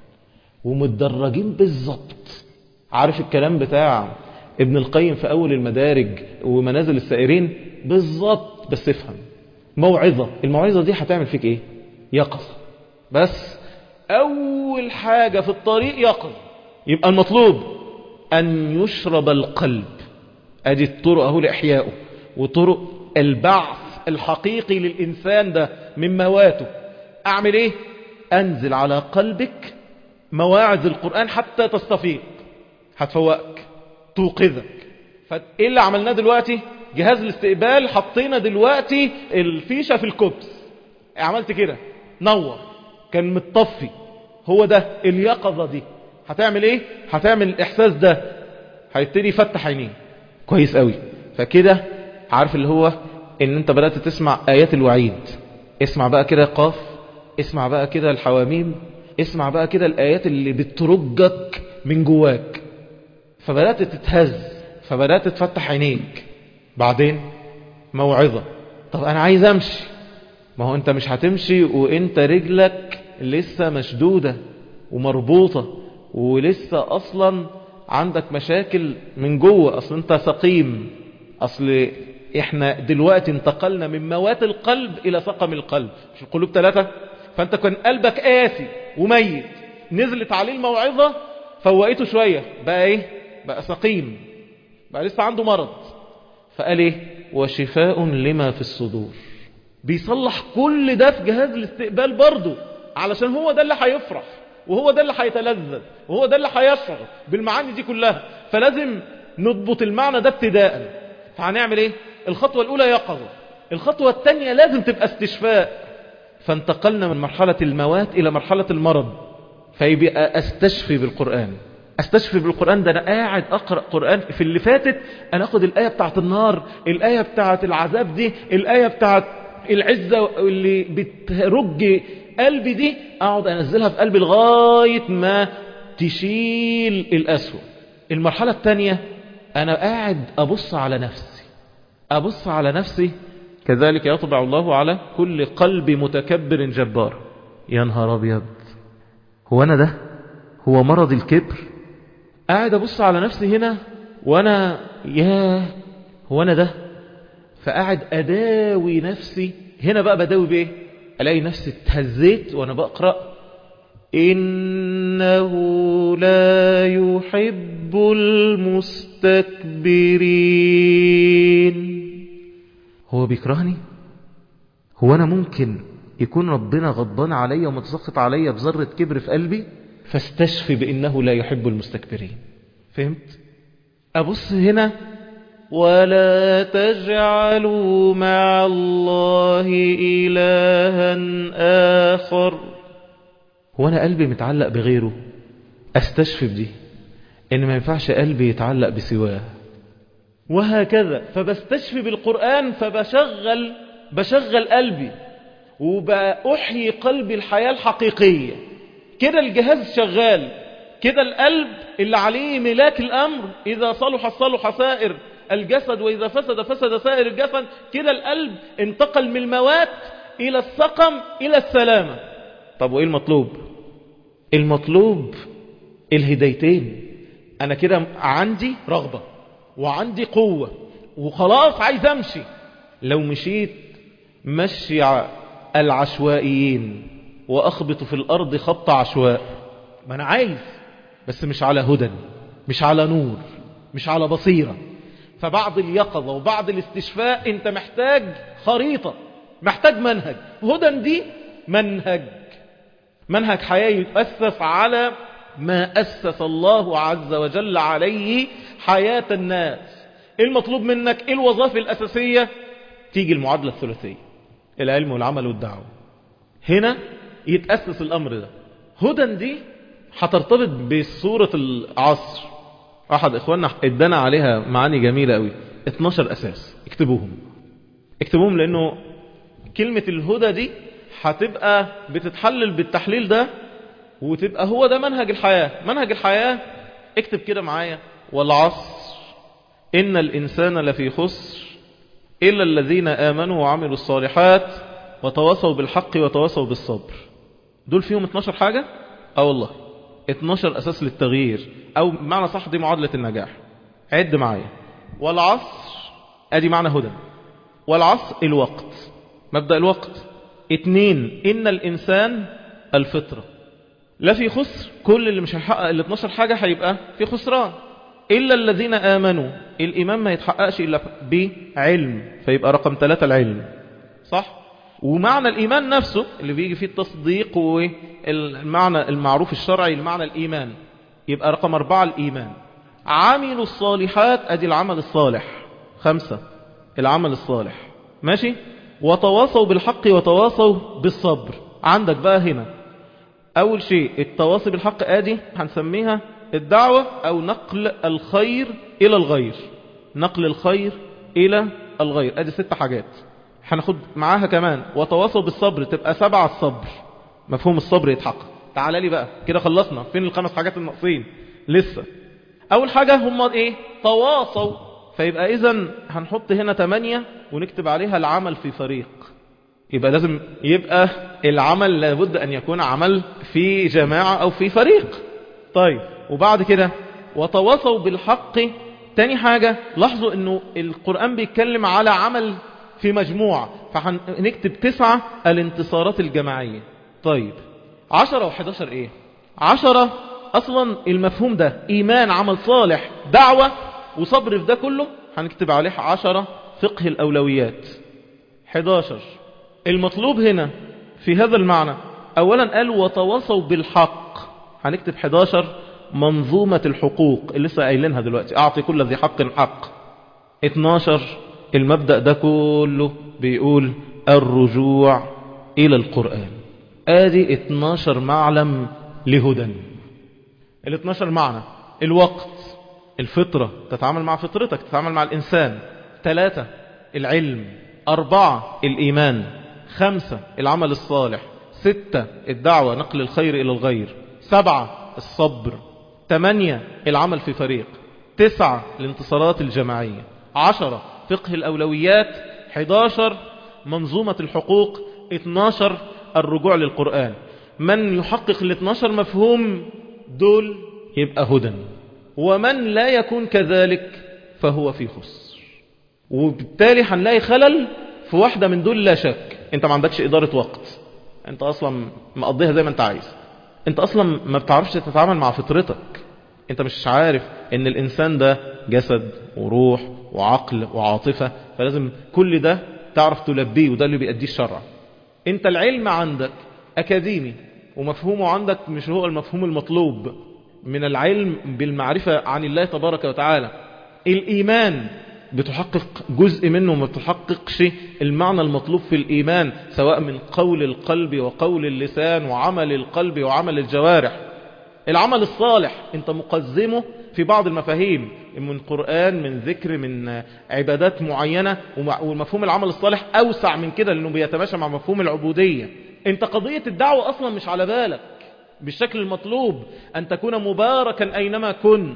Speaker 1: ومتدرجين بالظبط عارف الكلام بتاع ابن القيم في أول المدارج ومنازل السائرين بالظبط بس افهم موعظة الموعظة دي هتعمل فيك ايه يقظة بس أول حاجة في الطريق يقظة يبقى المطلوب أن يشرب القلب أدي الطرق أهو لإحيائه وطرق البعث الحقيقي للإنسان ده من مواته أعمل إيه أنزل على قلبك مواعظ القرآن حتى تستفيق هتفوقك توقظك فإيه اللي عملناه دلوقتي جهاز الاستقبال حطينا دلوقتي الفيشة في الكبس عملت كده نور كان متطفي هو ده اليقظة دي هتعمل ايه هتعمل الاحساس ده هيبتدي يفتح عينيه كويس قوي فكده عارف اللي هو ان انت بدأت تسمع ايات الوعيد اسمع بقى كده قاف اسمع بقى كده الحواميم اسمع بقى كده الايات اللي بترجك من جواك فبدأت تتهز فبدأت تفتح عينيك بعدين موعظة طب انا عايز امشي ما هو انت مش هتمشي وانت رجلك لسه مشدودة ومربوطة ولسه اصلا عندك مشاكل من جوه اصل انت سقيم اصل احنا دلوقتي انتقلنا من موات القلب الى سقم القلب مش القلوب ثلاثة فانت كان قلبك قاسي وميت نزلت عليه الموعظة فوقته شوية بقى ايه بقى سقيم بقى لسه عنده مرض فقال ايه وشفاء لما في الصدور بيصلح كل ده في جهاز الاستقبال برضه علشان هو ده اللي هيفرح وهو ده اللي هيتلذذ وهو ده اللي هيشعر بالمعاني دي كلها فلازم نضبط المعنى ده ابتداء فهنعمل ايه الخطوة الاولى يقظة الخطوة الثانية لازم تبقى استشفاء فانتقلنا من مرحلة الموات الى مرحلة المرض فيبقى استشفي بالقرآن استشفي بالقرآن ده انا قاعد اقرأ قرآن في اللي فاتت انا اخد الاية بتاعت النار الاية بتاعت العذاب دي الاية بتاعت العزة اللي بترج قلبي دي اقعد انزلها في قلبي لغاية ما تشيل الاسوأ المرحلة الثانية انا قاعد ابص على نفسي ابص على نفسي كذلك يطبع الله على كل قلب متكبر جبار يا نهار ابيض هو انا ده هو مرض الكبر قاعد ابص على نفسي هنا وانا يا هو انا ده فقاعد اداوي نفسي هنا بقى بداوي بايه الاقي نفسي اتهزيت وانا بقرا إنه لا يحب المستكبرين هو بيكرهني هو أنا ممكن يكون ربنا غضبان عليا ومتسخط عليا بذرة كبر في قلبي فاستشفي بأنه لا يحب المستكبرين فهمت أبص هنا ولا تجعلوا مع الله إلها آخر هو أنا قلبي متعلق بغيره أستشفي بدي إن ما ينفعش قلبي يتعلق بسواه وهكذا فبستشفي بالقرآن فبشغل بشغل قلبي وبأحيي قلبي الحياة الحقيقية كده الجهاز شغال كده القلب اللي عليه ملاك الأمر إذا صلح صلح سائر الجسد وإذا فسد فسد سائر الجسد كده القلب انتقل من الموات إلى السقم إلى السلامة طب وإيه المطلوب المطلوب الهدايتين أنا كده عندي رغبة وعندي قوة وخلاص عايز أمشي لو مشيت مشي العشوائيين وأخبط في الأرض خبط عشواء ما أنا عايز بس مش على هدى مش على نور مش على بصيرة فبعض اليقظة وبعض الاستشفاء انت محتاج خريطة محتاج منهج هدى دي منهج منهج حياة يتأسس على ما أسس الله عز وجل عليه حياة الناس المطلوب منك ايه الوظائف الأساسية تيجي المعادلة الثلاثية العلم والعمل والدعوة هنا يتأسس الأمر ده هدى دي هترتبط بصورة العصر أحد إخواننا ادانا عليها معاني جميلة قوي 12 أساس اكتبوهم اكتبوهم لأنه كلمة الهدى دي هتبقى بتتحلل بالتحليل ده وتبقى هو ده منهج الحياة منهج الحياة اكتب كده معايا والعصر إن الإنسان لفي خسر إلا الذين آمنوا وعملوا الصالحات وتواصوا بالحق وتواصوا بالصبر دول فيهم 12 حاجة اه والله 12 أساس للتغيير أو معنى صح دي معادلة النجاح عد معايا والعصر ادي معنى هدى والعصر الوقت مبدأ الوقت اتنين إن الإنسان الفطرة لا في خسر كل اللي مش هيحقق ال 12 حاجة هيبقى في خسران إلا الذين آمنوا الإيمان ما يتحققش إلا بعلم فيبقى رقم ثلاثة العلم صح ومعنى الإيمان نفسه اللي بيجي فيه التصديق والمعنى المعروف الشرعي المعنى الإيمان يبقى رقم أربعة الإيمان عملوا الصالحات أدي العمل الصالح خمسة العمل الصالح ماشي وتواصوا بالحق وتواصوا بالصبر عندك بقى هنا أول شيء التواصي بالحق آدي هنسميها الدعوة أو نقل الخير إلى الغير نقل الخير إلى الغير أدي ست حاجات هناخد معاها كمان وتواصوا بالصبر تبقى سبعة الصبر مفهوم الصبر يتحقق تعال لي بقى كده خلصنا فين الخمس حاجات الناقصين لسه أول حاجة هم إيه تواصوا فيبقى إذا هنحط هنا تمانية ونكتب عليها العمل في فريق يبقى لازم يبقى العمل لابد أن يكون عمل في جماعة أو في فريق طيب وبعد كده وتواصوا بالحق تاني حاجة لاحظوا أنه القرآن بيتكلم على عمل في مجموعة فهنكتب تسعة الانتصارات الجماعية طيب عشرة وحداشر ايه عشرة اصلا المفهوم ده ايمان عمل صالح دعوة وصبر في ده كله هنكتب عليه عشرة فقه الاولويات حداشر المطلوب هنا في هذا المعنى اولا قال وتواصوا بالحق هنكتب حداشر منظومة الحقوق اللي لسه قايلينها دلوقتي اعطي كل ذي حق حق 12 المبدأ ده كله بيقول الرجوع إلى القرآن آدي 12 معلم لهدى ال 12 معنى الوقت الفطرة تتعامل مع فطرتك تتعامل مع الإنسان ثلاثة العلم أربعة الإيمان خمسة العمل الصالح ستة الدعوة نقل الخير إلى الغير سبعة الصبر ثمانية العمل في فريق تسعة الانتصارات الجماعية عشرة فقه الأولويات 11 منظومة الحقوق 12 الرجوع للقرآن من يحقق ال 12 مفهوم دول يبقى هدى ومن لا يكون كذلك فهو في خسر وبالتالي هنلاقي خلل في واحدة من دول لا شك انت ما عندكش إدارة وقت انت أصلا مقضيها زي ما انت عايز انت اصلا ما بتعرفش تتعامل مع فطرتك انت مش عارف ان الانسان ده جسد وروح وعقل وعاطفة فلازم كل ده تعرف تلبيه وده اللي بيأديه الشرع انت العلم عندك اكاديمي ومفهومه عندك مش هو المفهوم المطلوب من العلم بالمعرفة عن الله تبارك وتعالى الإيمان بتحقق جزء منه ما بتحققش المعنى المطلوب في الإيمان سواء من قول القلب وقول اللسان وعمل القلب وعمل الجوارح العمل الصالح انت مقزمه في بعض المفاهيم من قرآن من ذكر من عبادات معينة ومفهوم العمل الصالح أوسع من كده لأنه بيتماشى مع مفهوم العبودية انت قضية الدعوة أصلا مش على بالك بالشكل المطلوب أن تكون مباركا أينما كنت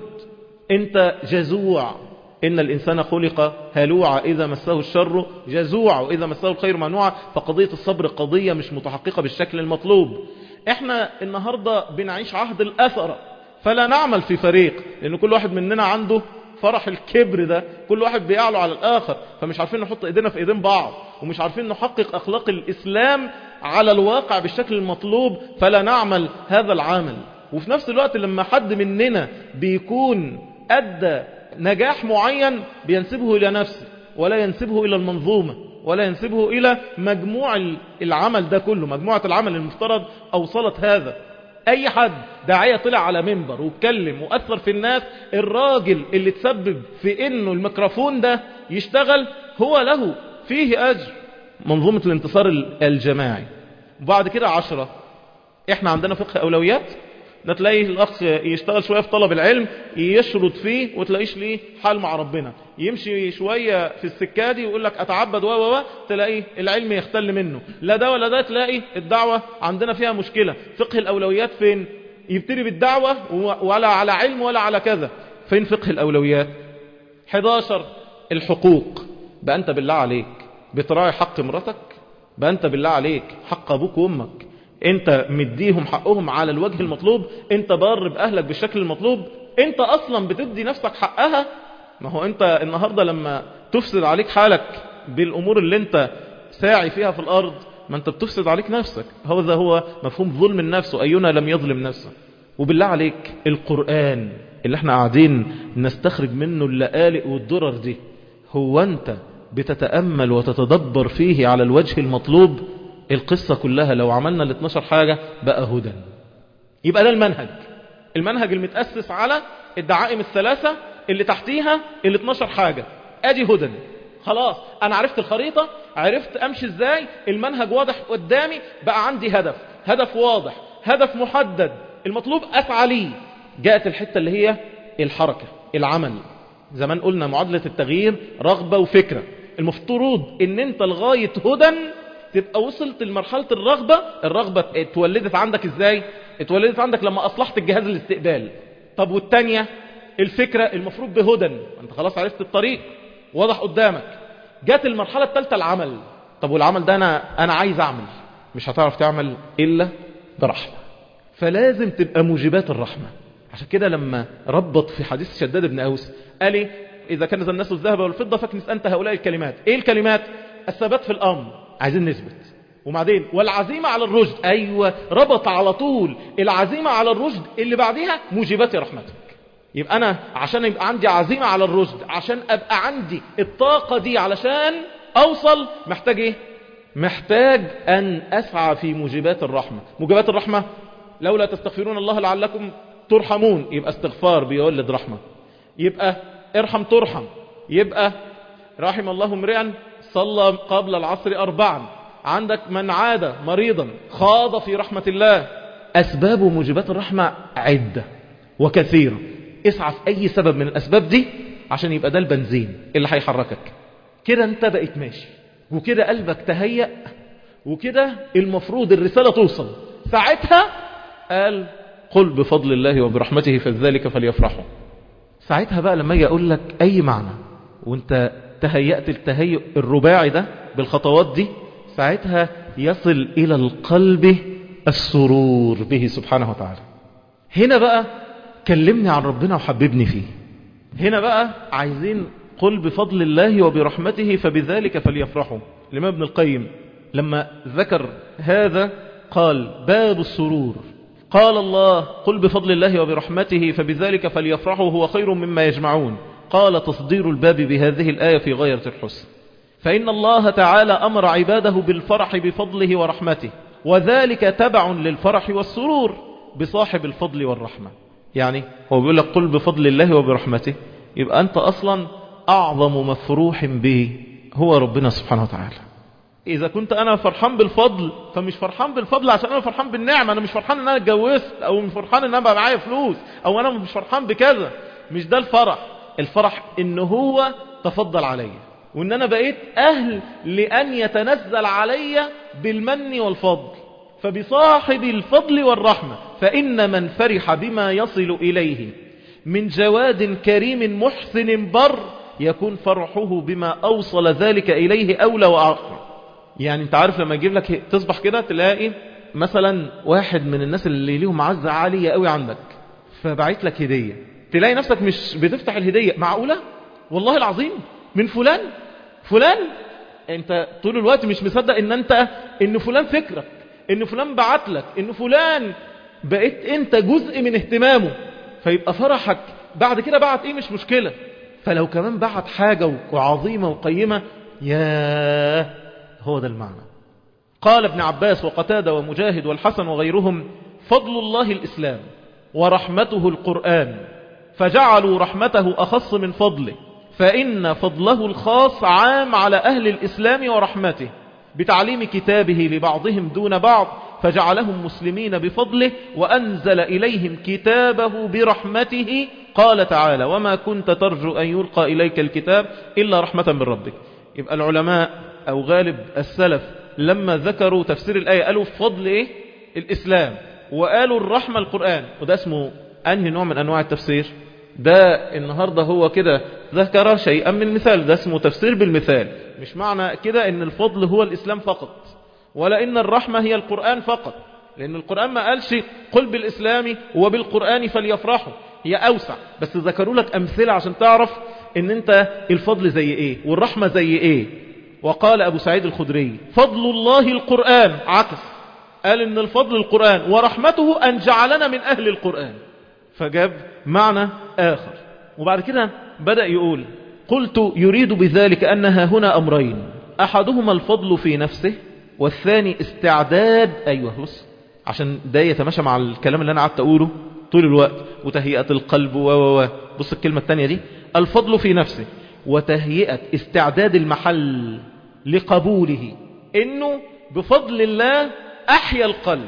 Speaker 1: انت جزوع إن الإنسان خلق هلوعا إذا مسه الشر جزوعا وإذا مسه الخير منوعا فقضية الصبر قضية مش متحققة بالشكل المطلوب احنا النهاردة بنعيش عهد الأثر فلا نعمل في فريق لأن كل واحد مننا عنده فرح الكبر ده كل واحد بيعلو على الآخر فمش عارفين نحط ايدينا في ايدين بعض ومش عارفين نحقق أخلاق الإسلام على الواقع بالشكل المطلوب فلا نعمل هذا العمل وفي نفس الوقت لما حد مننا بيكون أدى نجاح معين بينسبه إلى نفسه ولا ينسبه إلى المنظومة ولا ينسبه إلى مجموع العمل ده كله مجموعة العمل المفترض أوصلت هذا أي حد داعية طلع على منبر واتكلم وأثر في الناس الراجل اللي تسبب في إنه الميكروفون ده يشتغل هو له فيه أجر منظومة الانتصار الجماعي وبعد كده عشرة احنا عندنا فقه أولويات ده تلاقي الأخ يشتغل شوية في طلب العلم يشرد فيه وتلاقيش ليه حال مع ربنا يمشي شوية في السكة دي ويقول لك أتعبد و و تلاقي العلم يختل منه لا ده ولا ده تلاقي الدعوة عندنا فيها مشكلة فقه الأولويات فين يبتدي بالدعوة ولا على علم ولا على كذا فين فقه الأولويات 11 الحقوق بقى أنت بالله عليك بتراعي حق مراتك بقى أنت بالله عليك حق أبوك وأمك انت مديهم حقهم على الوجه المطلوب انت بار بأهلك بالشكل المطلوب انت اصلا بتدي نفسك حقها ما هو انت النهاردة لما تفسد عليك حالك بالامور اللي انت ساعي فيها في الارض ما انت بتفسد عليك نفسك هذا هو مفهوم ظلم النفس واينا لم يظلم نفسه وبالله عليك القرآن اللي احنا قاعدين نستخرج منه اللآلئ والدرر دي هو انت بتتأمل وتتدبر فيه على الوجه المطلوب القصة كلها لو عملنا ال 12 حاجة بقى هدى يبقى ده المنهج المنهج المتأسس على الدعائم الثلاثة اللي تحتيها ال 12 حاجة ادي هدى خلاص انا عرفت الخريطة عرفت امشي ازاي المنهج واضح قدامي بقى عندي هدف هدف واضح هدف محدد المطلوب اسعى ليه جاءت الحتة اللي هي الحركة العمل زمان قلنا معادلة التغيير رغبة وفكرة المفترض ان انت لغاية هدى تبقى وصلت لمرحلة الرغبة الرغبة اتولدت عندك ازاي اتولدت عندك لما اصلحت الجهاز الاستقبال طب والتانية الفكرة المفروض بهدى انت خلاص عرفت الطريق واضح قدامك جات المرحلة الثالثة العمل طب والعمل ده انا انا عايز اعمل مش هتعرف تعمل الا برحمة فلازم تبقى موجبات الرحمة عشان كده لما ربط في حديث شداد بن اوس قال ايه اذا كنز الناس الذهب والفضة فاكنس انت هؤلاء الكلمات ايه الكلمات الثبات في الامر عايزين نثبت وبعدين والعزيمة على الرشد أيوة ربط على طول العزيمة على الرشد اللي بعدها موجبات رحمتك يبقى أنا عشان يبقى عندي عزيمة على الرشد عشان أبقى عندي الطاقة دي علشان أوصل محتاج إيه محتاج أن أسعى في موجبات الرحمة موجبات الرحمة لولا تستغفرون الله لعلكم ترحمون يبقى استغفار بيولد رحمة يبقى ارحم ترحم يبقى رحم الله امرئا صلى قبل العصر أربعا عندك من عاد مريضا خاض في رحمة الله أسباب موجبات الرحمة عدة وكثيرة اسعى في أي سبب من الأسباب دي عشان يبقى ده البنزين اللي هيحركك كده انت بقيت ماشي وكده قلبك تهيأ وكده المفروض الرسالة توصل ساعتها قال قل بفضل الله وبرحمته فذلك فليفرحوا ساعتها بقى لما اجي اقول لك اي معنى وانت تهيأت التهيؤ الرباعي ده بالخطوات دي ساعتها يصل إلى القلب السرور به سبحانه وتعالى هنا بقى كلمني عن ربنا وحببني فيه هنا بقى عايزين قل بفضل الله وبرحمته فبذلك فليفرحوا الإمام ابن القيم لما ذكر هذا قال باب السرور قال الله قل بفضل الله وبرحمته فبذلك فليفرحوا هو خير مما يجمعون قال تصدير الباب بهذه الآية في غاية الحسن فإن الله تعالى أمر عباده بالفرح بفضله ورحمته وذلك تبع للفرح والسرور بصاحب الفضل والرحمة يعني هو بيقول لك قل بفضل الله وبرحمته يبقى أنت أصلا أعظم مفروح به هو ربنا سبحانه وتعالى إذا كنت أنا فرحان بالفضل فمش فرحان بالفضل عشان أنا فرحان بالنعمة أنا مش فرحان أن أنا اتجوزت أو مش فرحان أن أنا بقى معايا فلوس أو أنا مش فرحان بكذا مش ده الفرح الفرح إن هو تفضل عليا وإن أنا بقيت أهل لأن يتنزل علي بالمن والفضل فبصاحب الفضل والرحمة فإن من فرح بما يصل إليه من جواد كريم محسن بر يكون فرحه بما أوصل ذلك إليه أولى وآخر يعني انت عارف لما يجيب لك تصبح كده تلاقي مثلا واحد من الناس اللي ليهم عزة عالية قوي عندك فبعت لك هدية تلاقي نفسك مش بتفتح الهدية معقولة والله العظيم من فلان فلان انت طول الوقت مش مصدق ان انت ان فلان فكرك ان فلان بعت لك ان فلان بقيت انت جزء من اهتمامه فيبقى فرحك بعد كده بعت ايه مش مشكلة فلو كمان بعت حاجة وعظيمة وقيمة ياه هو ده المعنى قال ابن عباس وقتادة ومجاهد والحسن وغيرهم فضل الله الإسلام ورحمته القرآن فجعلوا رحمته أخص من فضله فإن فضله الخاص عام على أهل الإسلام ورحمته بتعليم كتابه لبعضهم دون بعض فجعلهم مسلمين بفضله وأنزل إليهم كتابه برحمته قال تعالى وما كنت ترجو أن يلقى إليك الكتاب إلا رحمة من ربك يبقى العلماء أو غالب السلف لما ذكروا تفسير الآية قالوا فضل إيه؟ الإسلام وقالوا الرحمة القرآن وده اسمه أنهي نوع من أنواع التفسير ده النهاردة هو كده ذكر شيئا من مثال ده اسمه تفسير بالمثال مش معنى كده ان الفضل هو الإسلام فقط ولا ان الرحمة هي القرآن فقط لأن القرآن ما قالش قل بالإسلام وبالقرآن فليفرحوا هي أوسع بس ذكروا لك أمثلة عشان تعرف ان انت الفضل زي ايه والرحمة زي ايه وقال أبو سعيد الخدري فضل الله القرآن عكس قال ان الفضل القرآن ورحمته أن جعلنا من أهل القرآن فجاب معنى آخر وبعد كده بدأ يقول قلت يريد بذلك أنها هنا أمرين أحدهما الفضل في نفسه والثاني استعداد أيوه بص عشان ده يتماشى مع الكلام اللي أنا قعدت أقوله طول الوقت وتهيئة القلب و و بص الكلمة الثانية دي الفضل في نفسه وتهيئة استعداد المحل لقبوله إنه بفضل الله أحيا القلب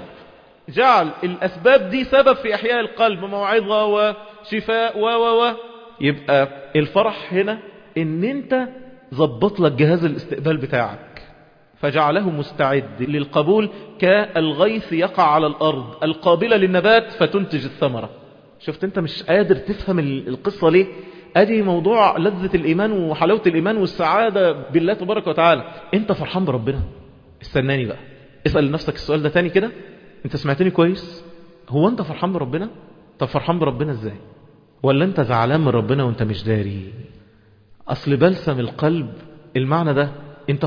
Speaker 1: جعل الأسباب دي سبب في إحياء القلب موعظة وشفاء و و و يبقى الفرح هنا ان انت ظبط لك جهاز الاستقبال بتاعك فجعله مستعد للقبول كالغيث يقع على الأرض القابلة للنبات فتنتج الثمرة شفت انت مش قادر تفهم القصة ليه ادي موضوع لذة الإيمان وحلاوة الإيمان والسعادة بالله تبارك وتعالى انت فرحان بربنا استناني بقى اسأل نفسك السؤال ده تاني كده انت سمعتني كويس هو انت فرحان بربنا طب فرحان بربنا ازاي ولا انت زعلان من ربنا وانت مش داري اصل بلسم القلب المعنى ده انت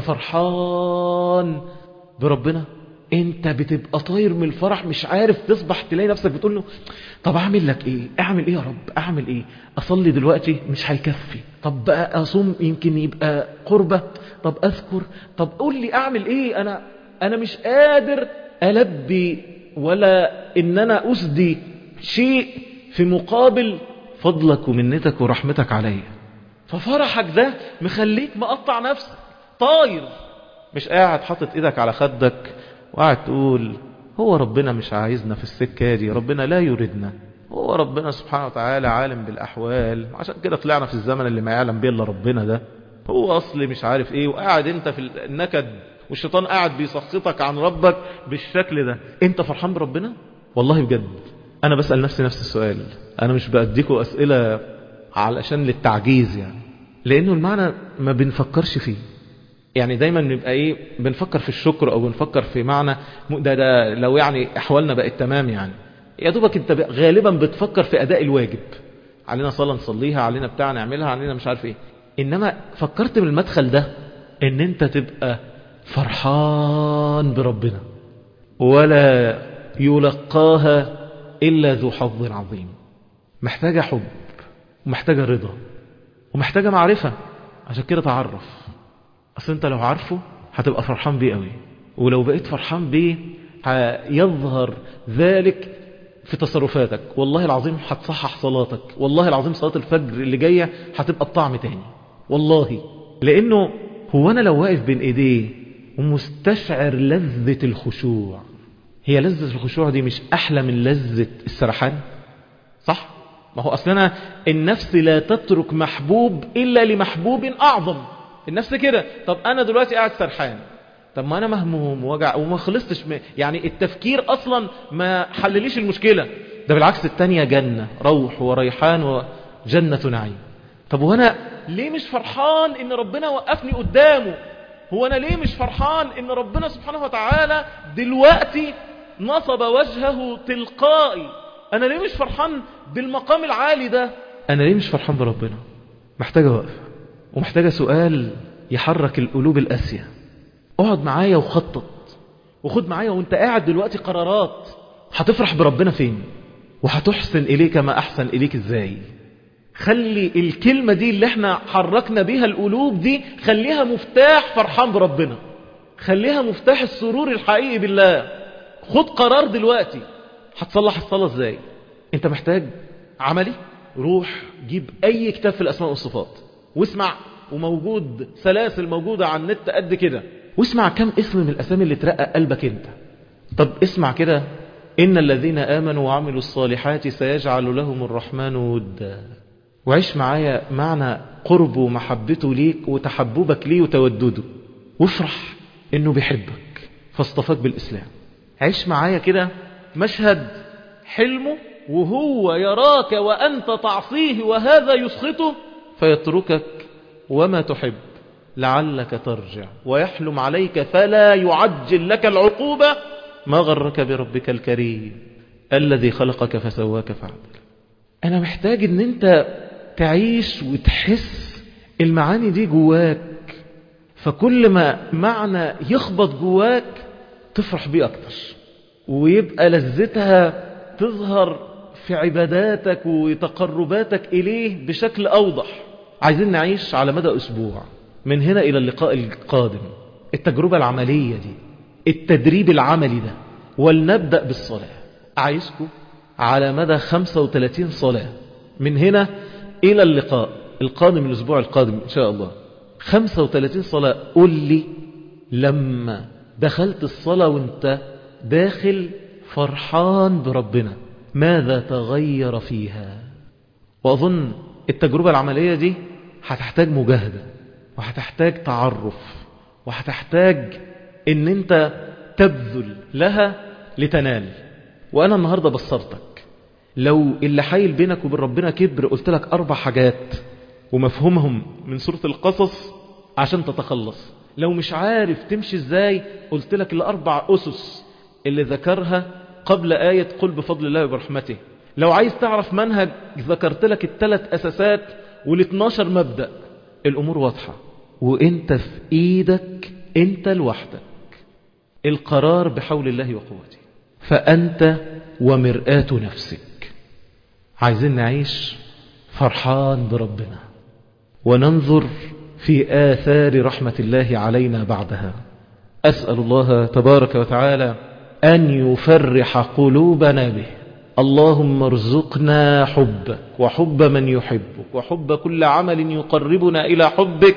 Speaker 1: فرحان بربنا انت بتبقى طاير من الفرح مش عارف تصبح تلاقي نفسك بتقول له طب اعمل لك ايه اعمل ايه يا رب اعمل ايه اصلي دلوقتي مش هيكفي طب بقى اصوم يمكن يبقى قربة طب اذكر طب قول لي اعمل ايه انا انا مش قادر ألبي ولا إن أنا أسدي شيء في مقابل فضلك ومنتك ورحمتك عليا ففرحك ده مخليك مقطع نفسك طاير مش قاعد حاطط ايدك على خدك وقاعد تقول هو ربنا مش عايزنا في السكة دي ربنا لا يريدنا هو ربنا سبحانه وتعالى عالم بالأحوال عشان كده طلعنا في الزمن اللي ما يعلم به إلا ربنا ده هو أصلي مش عارف ايه وقاعد انت في النكد والشيطان قاعد بيسخطك عن ربك بالشكل ده انت فرحان بربنا والله بجد انا بسأل نفسي نفس السؤال انا مش بأديكوا اسئلة علشان للتعجيز يعني لانه المعنى ما بنفكرش فيه يعني دايما نبقى ايه بنفكر في الشكر او بنفكر في معنى ده, ده لو يعني احوالنا بقت تمام يعني يا دوبك انت غالبا بتفكر في اداء الواجب علينا صلاة نصليها علينا بتاع نعملها علينا مش عارف ايه انما فكرت من المدخل ده ان انت تبقى فرحان بربنا ولا يلقاها إلا ذو حظ عظيم محتاجة حب ومحتاجة رضا ومحتاجة معرفة عشان كده تعرف أصل أنت لو عارفه هتبقى فرحان بيه قوي ولو بقيت فرحان بيه هيظهر ذلك في تصرفاتك والله العظيم هتصحح صلاتك والله العظيم صلاة الفجر اللي جاية هتبقى بطعم تاني والله لأنه هو أنا لو واقف بين إيديه ومستشعر لذة الخشوع هي لذة الخشوع دي مش أحلى من لذة السرحان صح؟ ما هو أصلنا النفس لا تترك محبوب إلا لمحبوب أعظم النفس كده طب أنا دلوقتي قاعد سرحان طب ما أنا مهموم وجع وما خلصتش م... يعني التفكير أصلا ما حلليش المشكلة ده بالعكس التانية جنة روح وريحان وجنة نعيم طب وأنا ليه مش فرحان إن ربنا وقفني قدامه هو أنا ليه مش فرحان إن ربنا سبحانه وتعالى دلوقتي نصب وجهه تلقائي أنا ليه مش فرحان بالمقام العالي ده أنا ليه مش فرحان بربنا محتاجة وقفة ومحتاجة سؤال يحرك القلوب القاسية اقعد معايا وخطط وخد معايا وانت قاعد دلوقتي قرارات هتفرح بربنا فين وهتحسن إليك ما أحسن إليك إزاي خلي الكلمة دي اللي احنا حركنا بيها القلوب دي خليها مفتاح فرحان بربنا خليها مفتاح السرور الحقيقي بالله خد قرار دلوقتي هتصلح الصلاة ازاي انت محتاج عملي روح جيب اي كتاب في الاسماء والصفات واسمع وموجود سلاسل موجودة على النت قد كده واسمع كم اسم من الاسامي اللي ترقى قلبك انت طب اسمع كده إن الذين آمنوا وعملوا الصالحات سيجعل لهم الرحمن ودا وعيش معايا معنى قربه ومحبته ليك وتحببك ليه وتودده وافرح انه بيحبك فاصطفاك بالإسلام عيش معايا كده مشهد حلمه وهو يراك وأنت تعصيه وهذا يسخطه فيتركك وما تحب لعلك ترجع ويحلم عليك فلا يعجل لك العقوبة ما غرك بربك الكريم الذي خلقك فسواك فعدل أنا محتاج أن أنت تعيش وتحس المعاني دي جواك فكل ما معنى يخبط جواك تفرح بيه أكتر ويبقى لذتها تظهر في عباداتك وتقرباتك إليه بشكل أوضح عايزين نعيش على مدى أسبوع من هنا إلى اللقاء القادم التجربة العملية دي التدريب العملي ده ولنبدأ بالصلاة أعيشكم على مدى 35 صلاة من هنا إلى اللقاء القادم الأسبوع القادم إن شاء الله 35 صلاة قل لي لما دخلت الصلاة وانت داخل فرحان بربنا ماذا تغير فيها وأظن التجربة العملية دي هتحتاج مجاهدة وهتحتاج تعرف وهتحتاج ان انت تبذل لها لتنال وانا النهاردة بصرتك لو اللي حايل بينك وبين ربنا كبر قلت لك اربع حاجات ومفهومهم من سورة القصص عشان تتخلص لو مش عارف تمشي ازاي قلت لك الاربع اسس اللي ذكرها قبل آية قل بفضل الله وبرحمته لو عايز تعرف منهج ذكرت لك الثلاث أساسات وال12 مبدأ الأمور واضحة وانت في ايدك انت لوحدك القرار بحول الله وقوته فأنت ومرآة نفسك عايزين نعيش فرحان بربنا وننظر في آثار رحمة الله علينا بعدها أسأل الله تبارك وتعالى أن يفرح قلوبنا به اللهم ارزقنا حبك وحب من يحبك وحب كل عمل يقربنا إلى حبك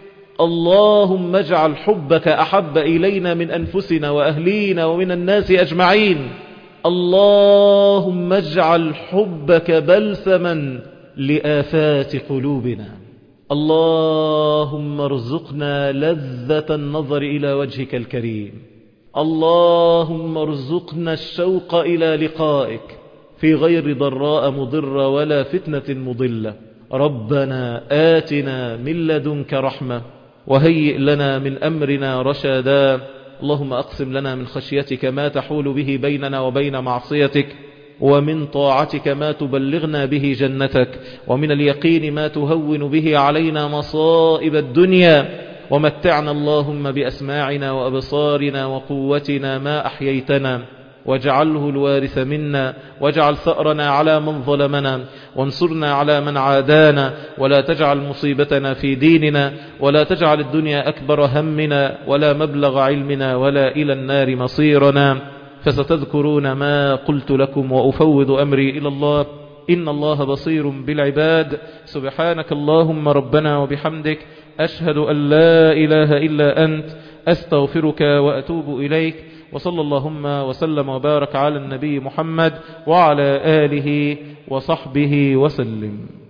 Speaker 1: اللهم اجعل حبك أحب إلينا من أنفسنا وأهلينا ومن الناس أجمعين اللهم اجعل حبك بلسما لآفات قلوبنا اللهم ارزقنا لذة النظر إلى وجهك الكريم اللهم ارزقنا الشوق إلى لقائك في غير ضراء مضرة ولا فتنة مضلة ربنا آتنا من لدنك رحمة وهيئ لنا من أمرنا رشدا اللهم أقسم لنا من خشيتك ما تحول به بيننا وبين معصيتك ومن طاعتك ما تبلغنا به جنتك ومن اليقين ما تهون به علينا مصائب الدنيا ومتعنا اللهم بأسماعنا وأبصارنا وقوتنا ما أحييتنا واجعله الوارث منا واجعل ثأرنا على من ظلمنا وانصرنا على من عادانا ولا تجعل مصيبتنا في ديننا ولا تجعل الدنيا أكبر همنا ولا مبلغ علمنا ولا إلى النار مصيرنا فستذكرون ما قلت لكم وأفوض أمري إلى الله إن الله بصير بالعباد سبحانك اللهم ربنا وبحمدك أشهد أن لا إله إلا أنت أستغفرك وأتوب إليك وصلى اللهم وسلم وبارك على النبي محمد وعلى آله وصحبه وسلم